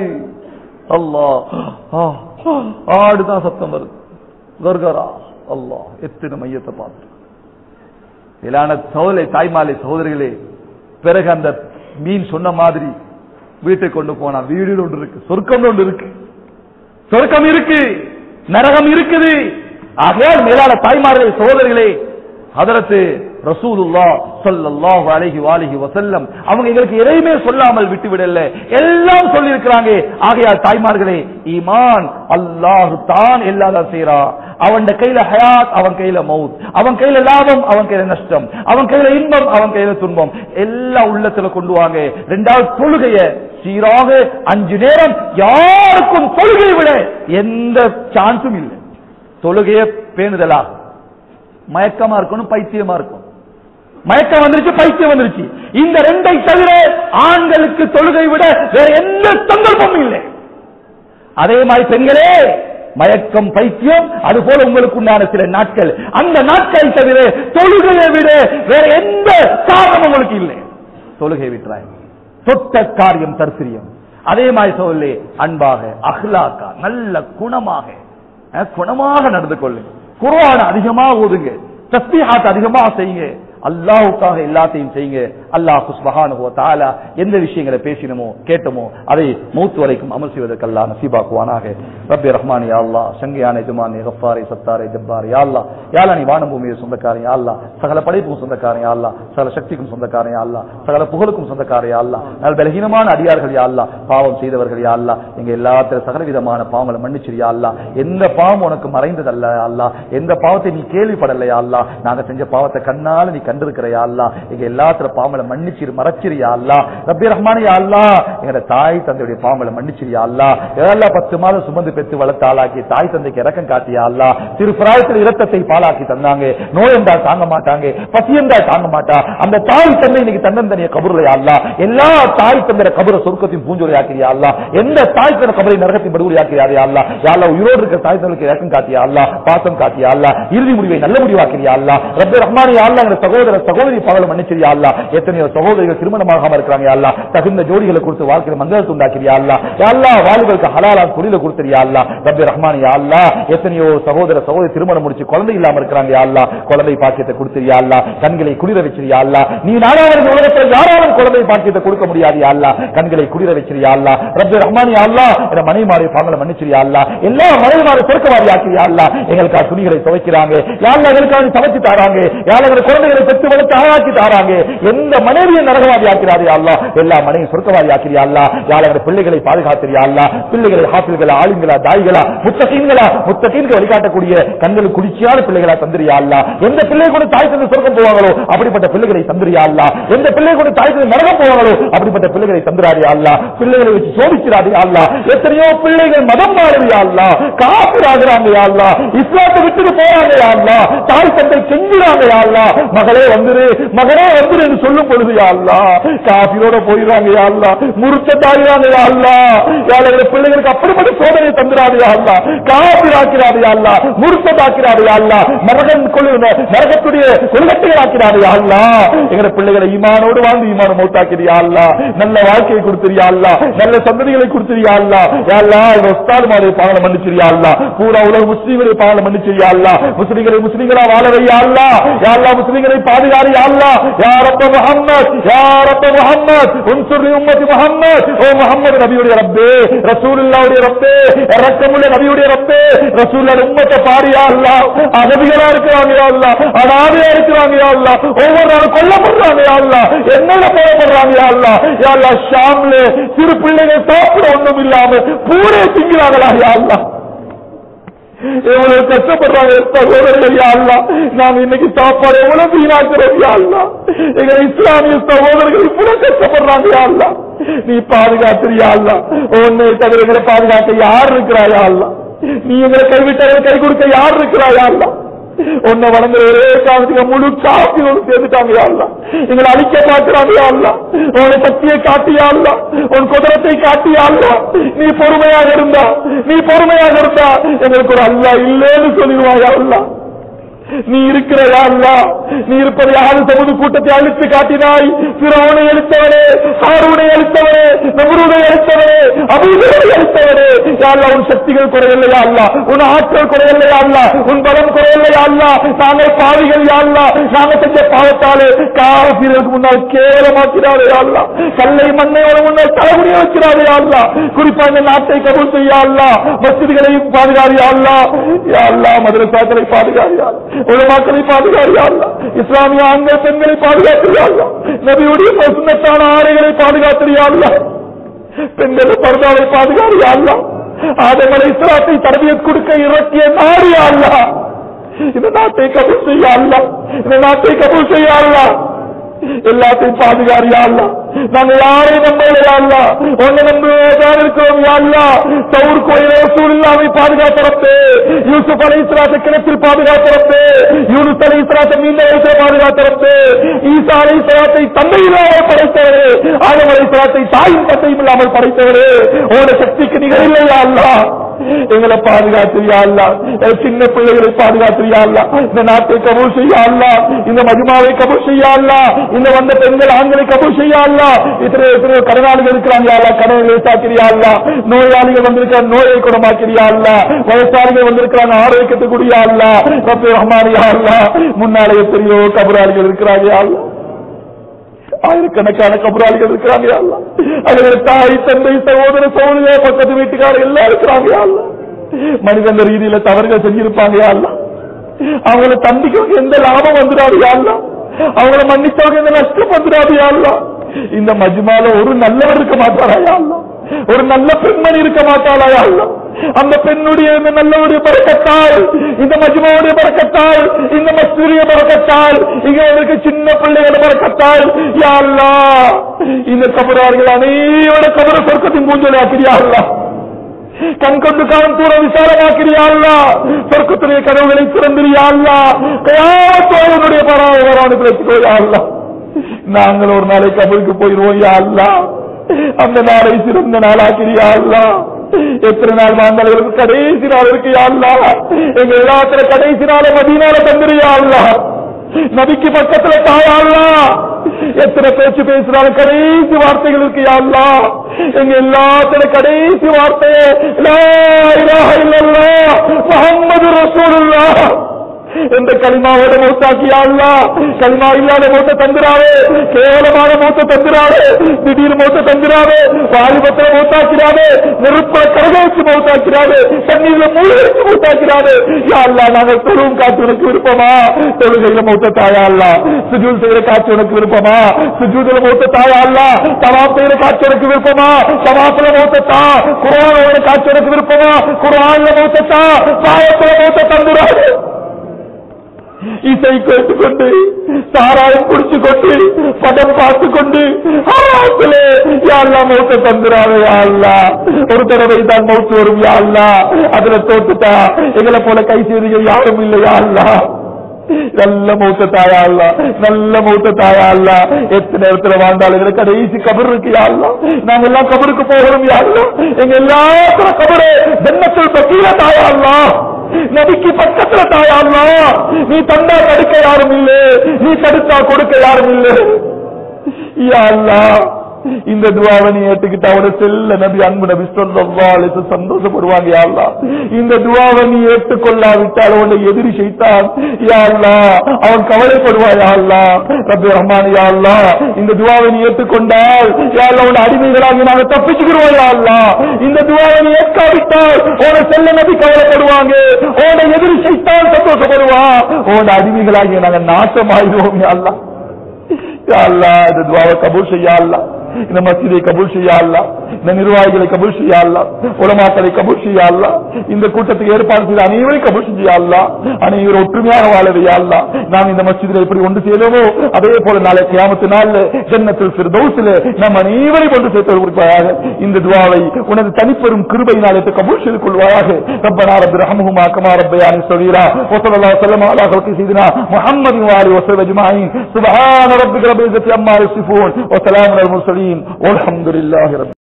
[SPEAKER 1] அல்லாஹ் ஆடுதான் சத்தம் வருது கர்கரா அல்லாஹ் எத்தனை மையத்தை பார்த்து இலான சோலை தாய்மாலை சகோதரிகளே பிறகு அந்த மீன் சொன்ன மாதிரி வீட்டுக்கு கொண்டு போனா வீடு ஒன்று இருக்கு சொர்க்கம் ஒன்று இருக்கு சொர்க்கம் இருக்கு நரகம் இருக்குது ஆகையால் மேலான தாய்மார்களே சகோதரிகளே அதற்கு ரசூலுல்லா ஸல்லல்லாஹு அலைஹி வாலிஹி வஸல்லம் அவங்க எங்களுக்கு எதையுமே சொல்லாமல் விட்டு விடல எல்லாம் சொல்லி இருக்கிறாங்க ஆகையால் தாய்மார்களே ஈமான் அல்லாஹ் தான் எல்லாரும் செய்றா அவன் கையில ஹயாத் அவன் கையில மவுத் அவன் கையில லாபம் அவன் கையில நஷ்டம் அவன் கையில இன்பம் அவன் கையில துன்பம் எல்லாம் உள்ளத்துல கொண்டு வாங்க ரெண்டாவது தொழுகைய சீராக அஞ்சு நேரம் யாருக்கும் தொழுகையை விட எந்த சான்ஸும் இல்லை தொழுகைய பேணுதலா மயக்கமா இருக்கணும் பைத்தியமா இருக்கும் மயக்கம் வந்துருச்சு பைத்தியம் வந்துருச்சு இந்த ரெண்டை தவிர ஆண்களுக்கு தொழுகை விட வேற எந்த சந்தர்ப்பமும் இல்லை அதே மாதிரி பெண்களே மயக்கம் பைத்தியம் அது போல உங்களுக்கு உண்டான சில நாட்கள் அந்த நாட்களை தவிர தொழுகையை விட வேற எந்த காரணமும் உங்களுக்கு இல்லை தொழுகை விட்டுறாய் தொட்ட காரியம் தர்சிரியம் அதே மாதிரி சொல்லி அன்பாக அஹ்லாக்கா நல்ல குணமாக அஹ், குணமாக நடந்து கொள்ளுங்க குர்ஆன் அதிகமா ஓதுங்க தஸ்பீஹாத் அதிகமா செய்யுங்க அல்லாஹ்வுக்காக எல்லாத்தையும் செய்யுங்க அல்லாஹ் சுப்ஹானஹு வ தஆலா எந்த விஷயங்களை பேசினமோ கேட்டமோ அதை மௌத் வரைக்கும் அமல் செய்வதற்கு அல்லாஹ் நசீபாக்குவானாக ரப்பி ரஹ்மான் யா அல்லாஹ் சங்கியான எஜமானி கஃபாரி சத்தாரை ஜப்பார் யா அல்லாஹ் யா அல்லாஹ் நீ வானம் பூமியை சொந்தக்காரன் யா அல்லாஹ் சகல படைப்புக்கும் சொந்தக்காரன் யா அல்லாஹ் சகல சக்திக்கும் சொந்தக்காரன் யா அல்லாஹ் சகல புகழுக்கும் சொந்தக்காரன் யா அல்லாஹ் நல்ல பலகீனமான அடியார்கள் யா அல்லாஹ் பாவம் செய்தவர்கள் யா அல்லாஹ் எங்க எல்லாத்திர சகல விதமான பாவங்களை மன்னிச்சிரு யா அல்லாஹ் எந்த பாவம் உனக்கு மறைந்ததல்ல யா அல்லாஹ் எந்த பாவத்தை நீ கேள்விப்படல யா அல்லாஹ் நாங்க செஞ்ச பாவத்தை கண்ணால நீ கண்டிருக்கிற யா அல்லாஹ் எங்க எல்லாத்திர பாவங்களை மன்னிச்சிரு மறைச்சிரு யா அல்லாஹ் ரப்பி ரஹ்மான் யா அல்லாஹ் எங்க தாய் தந்தையுடைய பாவங்களை மன்னிச்சிரு யா அல்லாஹ் எல்லாம் பத்து மாதம் சுமந்து பெற்று வளர்த்து ஆளாக்கி தாய் தந்தைக்கு இறக்கம் காட்டியா அல்லாஹ் திரு பிராயத்தில் இரத்தத்தை பாலாக்கி தந்தாங்க நோய் என்றா தாங்க மாட்டாங்க பசி என்றா தாங்க மாட்டா அந்த தாய் தந்தை இன்னைக்கு தன்னந்தனிய கபருல அல்லா எல்லா தாய் தந்தைய கபர சொர்க்கத்தையும் பூஞ்சொலி ஆக்கிறியா அல்லா எந்த தாய் தந்த கபரை நரகத்தின் படுகொலி ஆக்கிறியா அல்லா யாழ்லா உயிரோடு இருக்க தாய் தந்தைக்கு இறக்கம் காட்டியா அல்லா பாசம் காட்டியா அல்லா இறுதி முடிவை நல்ல முடிவாக்கிறியா அல்லா ரப்பே ரஹ்மானி அல்லா எங்க சகோதர சகோதரி பகல மன்னிச்சிரியா அல்லா எத்தனையோ சகோதரிகள் திருமணமாகாம இருக்கிறாங்க அல்லா தகுந்த ஜோடிகளை கொடுத்து வாழ்க்கையில மங்களத்தை உண்டாக்கிறியா அல்லா யாழ்லா வாலிபருக்கு ஹலாலா தொழில கொடுத்துறியா அல்லா ரப்பே ரஹ்மானி யா அல்லா எத்தனையோ சகோதர சகோதரி திருமணம் முடிச்சு குழந்தை இல்லாம இருக்கிறாங்க யா அல்லா குழந்தை பாக்கியத்தை கொடுத்துறியா அல்லா கண்களை குளிர வச்சிருயா அல்லா நீ நானாவது உலகத்தில் யாராலும் குழந்தை பாக்கியத்தை கொடுக்க முடியாது யா அல்லா கண்களை குளிர வச்சிருயா அல்லா ரப்பே ரஹ்மானி யா அல்லா என் மனைமாரி பாங்களை மன்னிச்சிரியா அல்லா எல்லா மனைமாரி சொர்க்கவாதி ஆக்கிறியா அல்லா எங்களுக்காக துணிகளை துவைக்கிறாங்க யாழ்லா எங்களுக்காக சமைச்சு தாராங்க யாழ்லா எங்கள் குழந்தைகளை பெற்று வளர்த்து ஆளாக்கி தாராங்க எந்த மனைவியை நரகவாதி ஆக்கிறாரு அல்லா எல்லா மனைவி சொர்க்கவாதி ஆக்கிறியா அல்லா யாழ்லா எங்கள் பிள்ளைகளை பாதுகாத்திரியா அல்லா பிள்ளைகளை ஹாஃபில்களா ஆளுங்களா தாய்களா முத்தகீன்களா முத்தகீன்கள் வழிகாட்டக்கூடிய கண்களுக்கு குளிர்ச்சியான பிள்ளைகளா தந்திரியா அல்லா எந்த பிள்ளை கூட தாய் தந்து சொர்க்கம் போவாங்களோ அப்படிப்பட்ட பிள்ளைகளை தந்திரியா அல்லா எந்த பிள்ளை கூட தாய் தந்து நரகம் போவாங்களோ அப்படிப்பட்ட பிள்ளைகளை தந்துராரியா அல்லா பிள்ளைகளை வச்சு சோதிக்கிறாரியா அல்லா எத்தனையோ பிள்ளைகள் மதம் மாறுறியா அல்லா காப்பிராகிறாங்க யா அல்லா இஸ்லாத்தை விட்டுட்டு போறாங்க யா அல்லா தாய் தந்தை செஞ்சுறாங்க யா அல்லா மகளே வந்துரு மகனே வந்துரு என்று சொல்லும் பொழுது யா அல்லா காபிரோட போயிடுறாங்க யா அல்லா முருத்தத்தாகிறாங்க யா அல்லா யாழ் எங்க பிள்ளைகளுக்கு அப்படிப்பட்ட சோதனை தந்துடாது யா அல்லா காப்பிராக்கிறாது யா அல்லா முருத்தத்தாக்கிறாது யா அல்லா நரகன் கொள்ளு நரகத்துடைய கொள்கட்டைகளாக்கிறாது யா அல்லா எங்க பிள்ளைகளை ஈமானோடு வாழ்ந்து ஈமான மௌத்தாக்கிறியா அல்லா நல்ல வாழ்க்கையை கொடுத்துறியா அல்லா நல்ல சந்ததிகளை கொடுத்துறியா அல்லா யா அல்லா இந்த உஸ்தாது மாதிரி பாவனை மன்னிச்சிரியா அல்லா பூரா உலக முஸ்லீம்களை பாவனை மன்னிச்சிரியா அல்லா முஸ்லீம்களை முஸ்லீம்களா வாழ வையா அல்லா யா அல்லா முஸ்லீம்களை பாதுகாரு யா அல்லா யா ரப்ப முஹம்மத் யா ரப்ப முஹம்மத் உன்சுர் உம்மதி முஹம்மத் ஓ முஹம்மது நபியுடைய ரப்பே ரசூலுல்லாஹ்வுடைய ரப்பே இரக்கமுள்ள நபியுடைய ரப்பே ரசூலுல்லாஹ் உம்மத்தை பாரியா அல்லா அகதிகளா இருக்கிறாங்க யா அல்லா அனாதையா இருக்கிறாங்க யா அல்லா ஒவ்வொரு நாளும் கொல்லப்படுறாங்க யா அல்லா என்னென்ன போடப்படுறாங்க யா அல்லா யா அல்லா ஷாம்ல சிறு பிள்ளைகள் சாப்பிட ஒண்ணும் இல்லாம பூரே திங்கிறாங்களா யா அல்லா எவ்வளவு கஷ்டப்படுறாங்க சகோதரர்கள் யா அல்லா நாம இன்னைக்கு சாப்பாடு எவ்வளவு வீணாக்குறோம் யா அல்லா எங்க இஸ்லாமிய சகோதரர்கள் இவ்வளவு கஷ்டப்படுறாங்க யா அல்லா நீ பாதுகாத்துறியா அல்லா உன்னை தவிர எங்களை பாதுகாக்க யார் இருக்கிறாயா அல்லா நீ எங்களை கைவிட்டவர்கள் கை கொடுக்க யார் இருக்கிறாயா அல்லா உன்னை வணங்குற ஒரே காரணத்துக்கு முழு காப்பியோடு சேர்ந்துட்டாங்க யா அல்லா எங்களை அழிக்க பார்க்கிறாங்க யா அல்லா உன்னை சக்தியை காட்டியா அல்லா உன் குதிரத்தை காட்டியா அல்லா நீ பொறுமையாக இருந்தா நீ பொறுமையாக இருந்தா எங்களுக்கு ஒரு அல்லா இல்லேன்னு சொல்லிடுவாயா அல்லா நீ இருக்கிறதா அல்லா நீ இருப்பதை யாரு சமூக கூட்டத்தை அழித்து காட்டினாய் பிறவனை அழித்தவனே ஹாரூனை அழித்தவனே நபருனை அழித்தவனே அபூதரை அழித்தவனே யாழ்லா உன் சக்திகள் குறையலையா அல்லா உன் ஆற்றல் குறையலையா அல்லா உன் பலம் குறையலையா அல்லா நாங்கள் பாவிகள் யாழ்லா நாங்கள் செஞ்ச பாவத்தாலே காவிரருக்கு முன்னால் கேவலமாக்கிறாரே அல்லா கல்லை மண்ணை ஒரு முன்னால் தலைமுடிய வைக்கிறாரே அல்லா குறிப்பா இந்த நாட்டை கபூல் செய்யா அல்லா மசிதிகளையும் பாதுகாரியா அல்லா யா அல்லா மதுரசாக்களை பாதுகாரியா உலமாக்களை பாதுகாரியா அல்லா இஸ்லாமிய ஆண்கள் பெண்களை பாதுகாக்கிறியா அல்லா நபியுடைய சுண்ணத்தான ஆடைகளை பாதுகாக்கிறியா அல்லா பெண்கள் பர்தாவை பாதுகாரியா அல்லா ஆதமலை இஸ்லாத்தை தரவியத் கொடுக்க இறக்கிய நாடியா அல்லா இந்த நாட்டை கபூல் செய்ய அல்லா இந்த நாட்டை கபூல் செய்ய அல்லா எல்லாத்தையும் பாதுகாரியா அல்லா நாங்க யாரையும் நம்பலையா அல்லா உன்னை நம்புவதான் இருக்கிறோம் யா அல்லா சவுர் கோயிலே சூழ்நிலாவை பாதுகாத்தரப்பே யூசுப் அலை இஸ்லாத்தை கிணத்தில் பாதுகாத்தரப்பே யூனுஸ் அலை இஸ்லாத்தை மீண்ட வயசில் பாதுகாத்தரப்பே ஈசா அலை இஸ்லாத்தை தந்தை இல்லாமல் படைத்தவரே ஆதம் அலை இஸ்லாத்தை தாயும் தந்தையும் இல்லாமல் படைத்தவரே உங்களோட சக்திக்கு நிகழில்லையா அல்லா எங்களை பாதுகாத்திரியா அல்லா என் சின்ன பிள்ளைகளை பாதுகாத்திரியா அல்லா இந்த நாட்டை கபூல் செய்யா அல்லா இந்த மஜ்மாவை கபூல் செய்யா அல்லா இந்த வந்த பெண்கள் ஆண்களை கபூல் செய்யா அல்லா இத்தனை எத்தனை கடனாளிகள் இருக்கிறாங்க அல்லா கடனை லேசாக்கிறியா அல்லா நோயாளிகள் வந்திருக்கிற நோயை குணமாக்கிறியா அல்லா வயசாளிகள் வந்திருக்கிறாங்க ஆரோக்கியத்தை கூடியா அல்லா ரப்பி ரஹ்மானியா அல்லா முன்னாலே எத்தனையோ கபராளிகள் இருக்கிறாங்க யா அல்லா ஆயிரக்கணக்கான கபராளிகள் இருக்கிறாங்க யா அல்லா அதுல தாய் தந்தை சகோதர சகோதர பக்கத்து வீட்டுக்காரர் எல்லாம் இருக்கிறாங்க யா அல்லா மனிதன் ரீதியில தவறுகள் செஞ்சிருப்பாங்க யா அல்லா அவங்கள தண்டிக்க எந்த லாபம் வந்துடாது யா அல்லா அவங்கள மன்னிச்சவங்க எந்த நஷ்டம் வந்துடாது யா அல்லா இந்த மஜ்மால ஒரு நல்லவர் இருக்க மாட்டாரா யா அல்லா ஒரு நல்ல பெண்மணி இருக்க மாட்டாளா யா அல்லா அந்த பெண்ணுடைய இந்த நல்லவுடைய பறக்கத்தால் இந்த மஜ்மாவுடைய பறக்கத்தால் இந்த மஸ்தூரிய பறக்கத்தால் இங்க இருக்க சின்ன பிள்ளைகளோட பறக்கத்தால் யா அல்லா இந்த கபரார்கள் அனைவரோட கபர சொர்க்கத்தின் பூஞ்சொலி ஆக்கிறியா அல்லா கண் கொண்டு காணும் தூர விசாலமாக்கிறியா அல்லா சொர்க்கத்துடைய கதவுகளை திறந்திரியா அல்லா கயாத்தோடைய பராவரானுக்கு வச்சுக்கோயா அல்லா நாங்கள் ஒரு நாளை கபருக்கு போயிருவோம் யா அல்லா அந்த நாளை சிறந்த நாளாக்கிறியா அல்லா எத்தனை நாள் வாழ்ந்தவர்களுக்கு கடைசி நாள் இருக்கு யா அல்லா எங்க எல்லாத்துல கடைசி நாளை மதியனால தந்துறியா அல்லா நபிக்கு பக்கத்துல தாயா அல்லா எத்தனை பேச்சு பேசுறாலும் கடைசி வார்த்தைகள் இருக்கு யா அல்லா எங்க எல்லாத்துல கடைசி வார்த்தை லா இலாஹ இல்லல்லாஹ் முஹம்மது ரசூலுல்லாஹ் எந்த களிமாவோட மௌத்தாக்கியா அல்லா களிமா இல்லாத மௌத்த தந்துராவே கேவலமான மௌத்த தந்துராவே திடீர் மௌத்த தந்துராவே வாலிபத்திர மௌத்தாக்கிறாவே நெருப்புல கரக வச்சு மௌத்தாக்கிறாவே தண்ணீர்ல மூழ்கி வச்சு மௌத்தாக்கிறாவே யா அல்லா நாங்கள் தொழுவும் காட்சி உனக்கு விருப்பமா தொழுகையில மௌத்த தாயா அல்லா சுஜூல் செய்யற காட்சி உனக்கு விருப்பமா சுஜூதுல மௌத்த தாயா அல்லா தவாப் செய்யற காட்சி உனக்கு விருப்பமா தவாப்புல மௌத்த தா குரானோட காட்சி உனக்கு விருப்பமா குரான்ல மௌத்த தா சாயத்துல மௌத்த தந்துராவே இசை கேட்டுக்கொண்டு சாராயம் குடிச்சு கொண்டு படம் பார்த்து கொண்டு ஆராத்திலே யாழ்லா மௌத்த தந்துராவே யாழ்லா ஒரு தடவை தான் மௌத்து வரும் யாழ்லா அதுல தோத்துட்டா எங்களை போல கை செய்திகள் யாரும் இல்லை யாழ்லா நல்ல மூத்த தாயா அல்ல நல்ல மூத்த தாயா அல்ல எத்தனை நேரத்துல வாழ்ந்தாலும் எங்களுக்கு கடைசி கபர் இருக்கு யா அல்லாஹ் நாங்க எல்லாம் கபருக்கு போகிறோம் யா அல்லாஹ் எங்க எல்லாத்துல கபரு ஜன்னத்தில் பக்கீர தாயா அல்லாஹ் நபிக்கு பக்கத்துல தாயா அல்லாஹ் நீ தந்தா தடுக்க யாரும் இல்லை நீ தடுத்தா கொடுக்க யாரும் இல்லை யா அல்லாஹ் இந்த துவாவை நீ ஏத்துக்கிட்ட அவட செல்ல நபி அன்பு நபி சொல்ல சந்தோஷப்படுவாங்க யா அல்லாஹ் இந்த துவாவை நீ ஏற்றுக்கொள்ளாவிட்டால் உன்னை எதிரி செய்தான் யா அல்லாஹ் அவன் கவலைப்படுவா யா அல்லாஹ் ரப்பி ரஹ்மான் யா அல்லாஹ் இந்த துவாவை நீ ஏற்றுக்கொண்டால் யா அல்லாஹ் உன் அடிமைகளாகி நாங்க தப்பிச்சுக்கிறோம் யா அல்லாஹ் இந்த துவாவை நீ ஏற்காவிட்டால் உன செல்ல நபி கவலைப்படுவாங்க உன எதிரி செய்தான் சந்தோஷப்படுவா உன் அடிமைகளாகி நாங்க நாசமாயிடுவோம் யா அல்லாஹ் யா அல்லாஹ் இந்த துவாவை கபூல் செய்யா அல்லாஹ் இந்த மஸ்ஜிதை கபூல் செய்யா அல்லாஹ் இந்த நிர்வாகிகளை கபூல் செய்யா அல்லாஹ் உலமாக்களை கபூல் செய்யா அல்லாஹ் இந்த கூட்டத்துக்கு ஏற்பாடு செய்த அனைவரையும் கபூல் செய்யா அல்லாஹ் அனைவரும் ஒற்றுமையாக வாழவையா அல்லாஹ் நாம் இந்த மஸ்ஜிதில் எப்படி ஒன்று செய்தோமோ அதே போல நாளை கியாமத்து நாள்ல ஜன்னத்தில் ஃபிர்தௌஸில் நம்ம அனைவரையும் கொண்டு சேர்த்து கொடுப்பாயாக இந்த துவாவை உனது தனிப்பெரும் கிருபையினால் எடுத்து கபூல் செய்து கொள்வாயாக ரப்பனா ரப்பி ரஹமுஹுமா கமா ரப்பயானி ஸகீரா وصلى الله وسلم على خلق سيدنا محمد وآله وصحبه أجمعين سبحان ربك رب العزة عما يصفون وسلام على المرسلين والحمد لله رب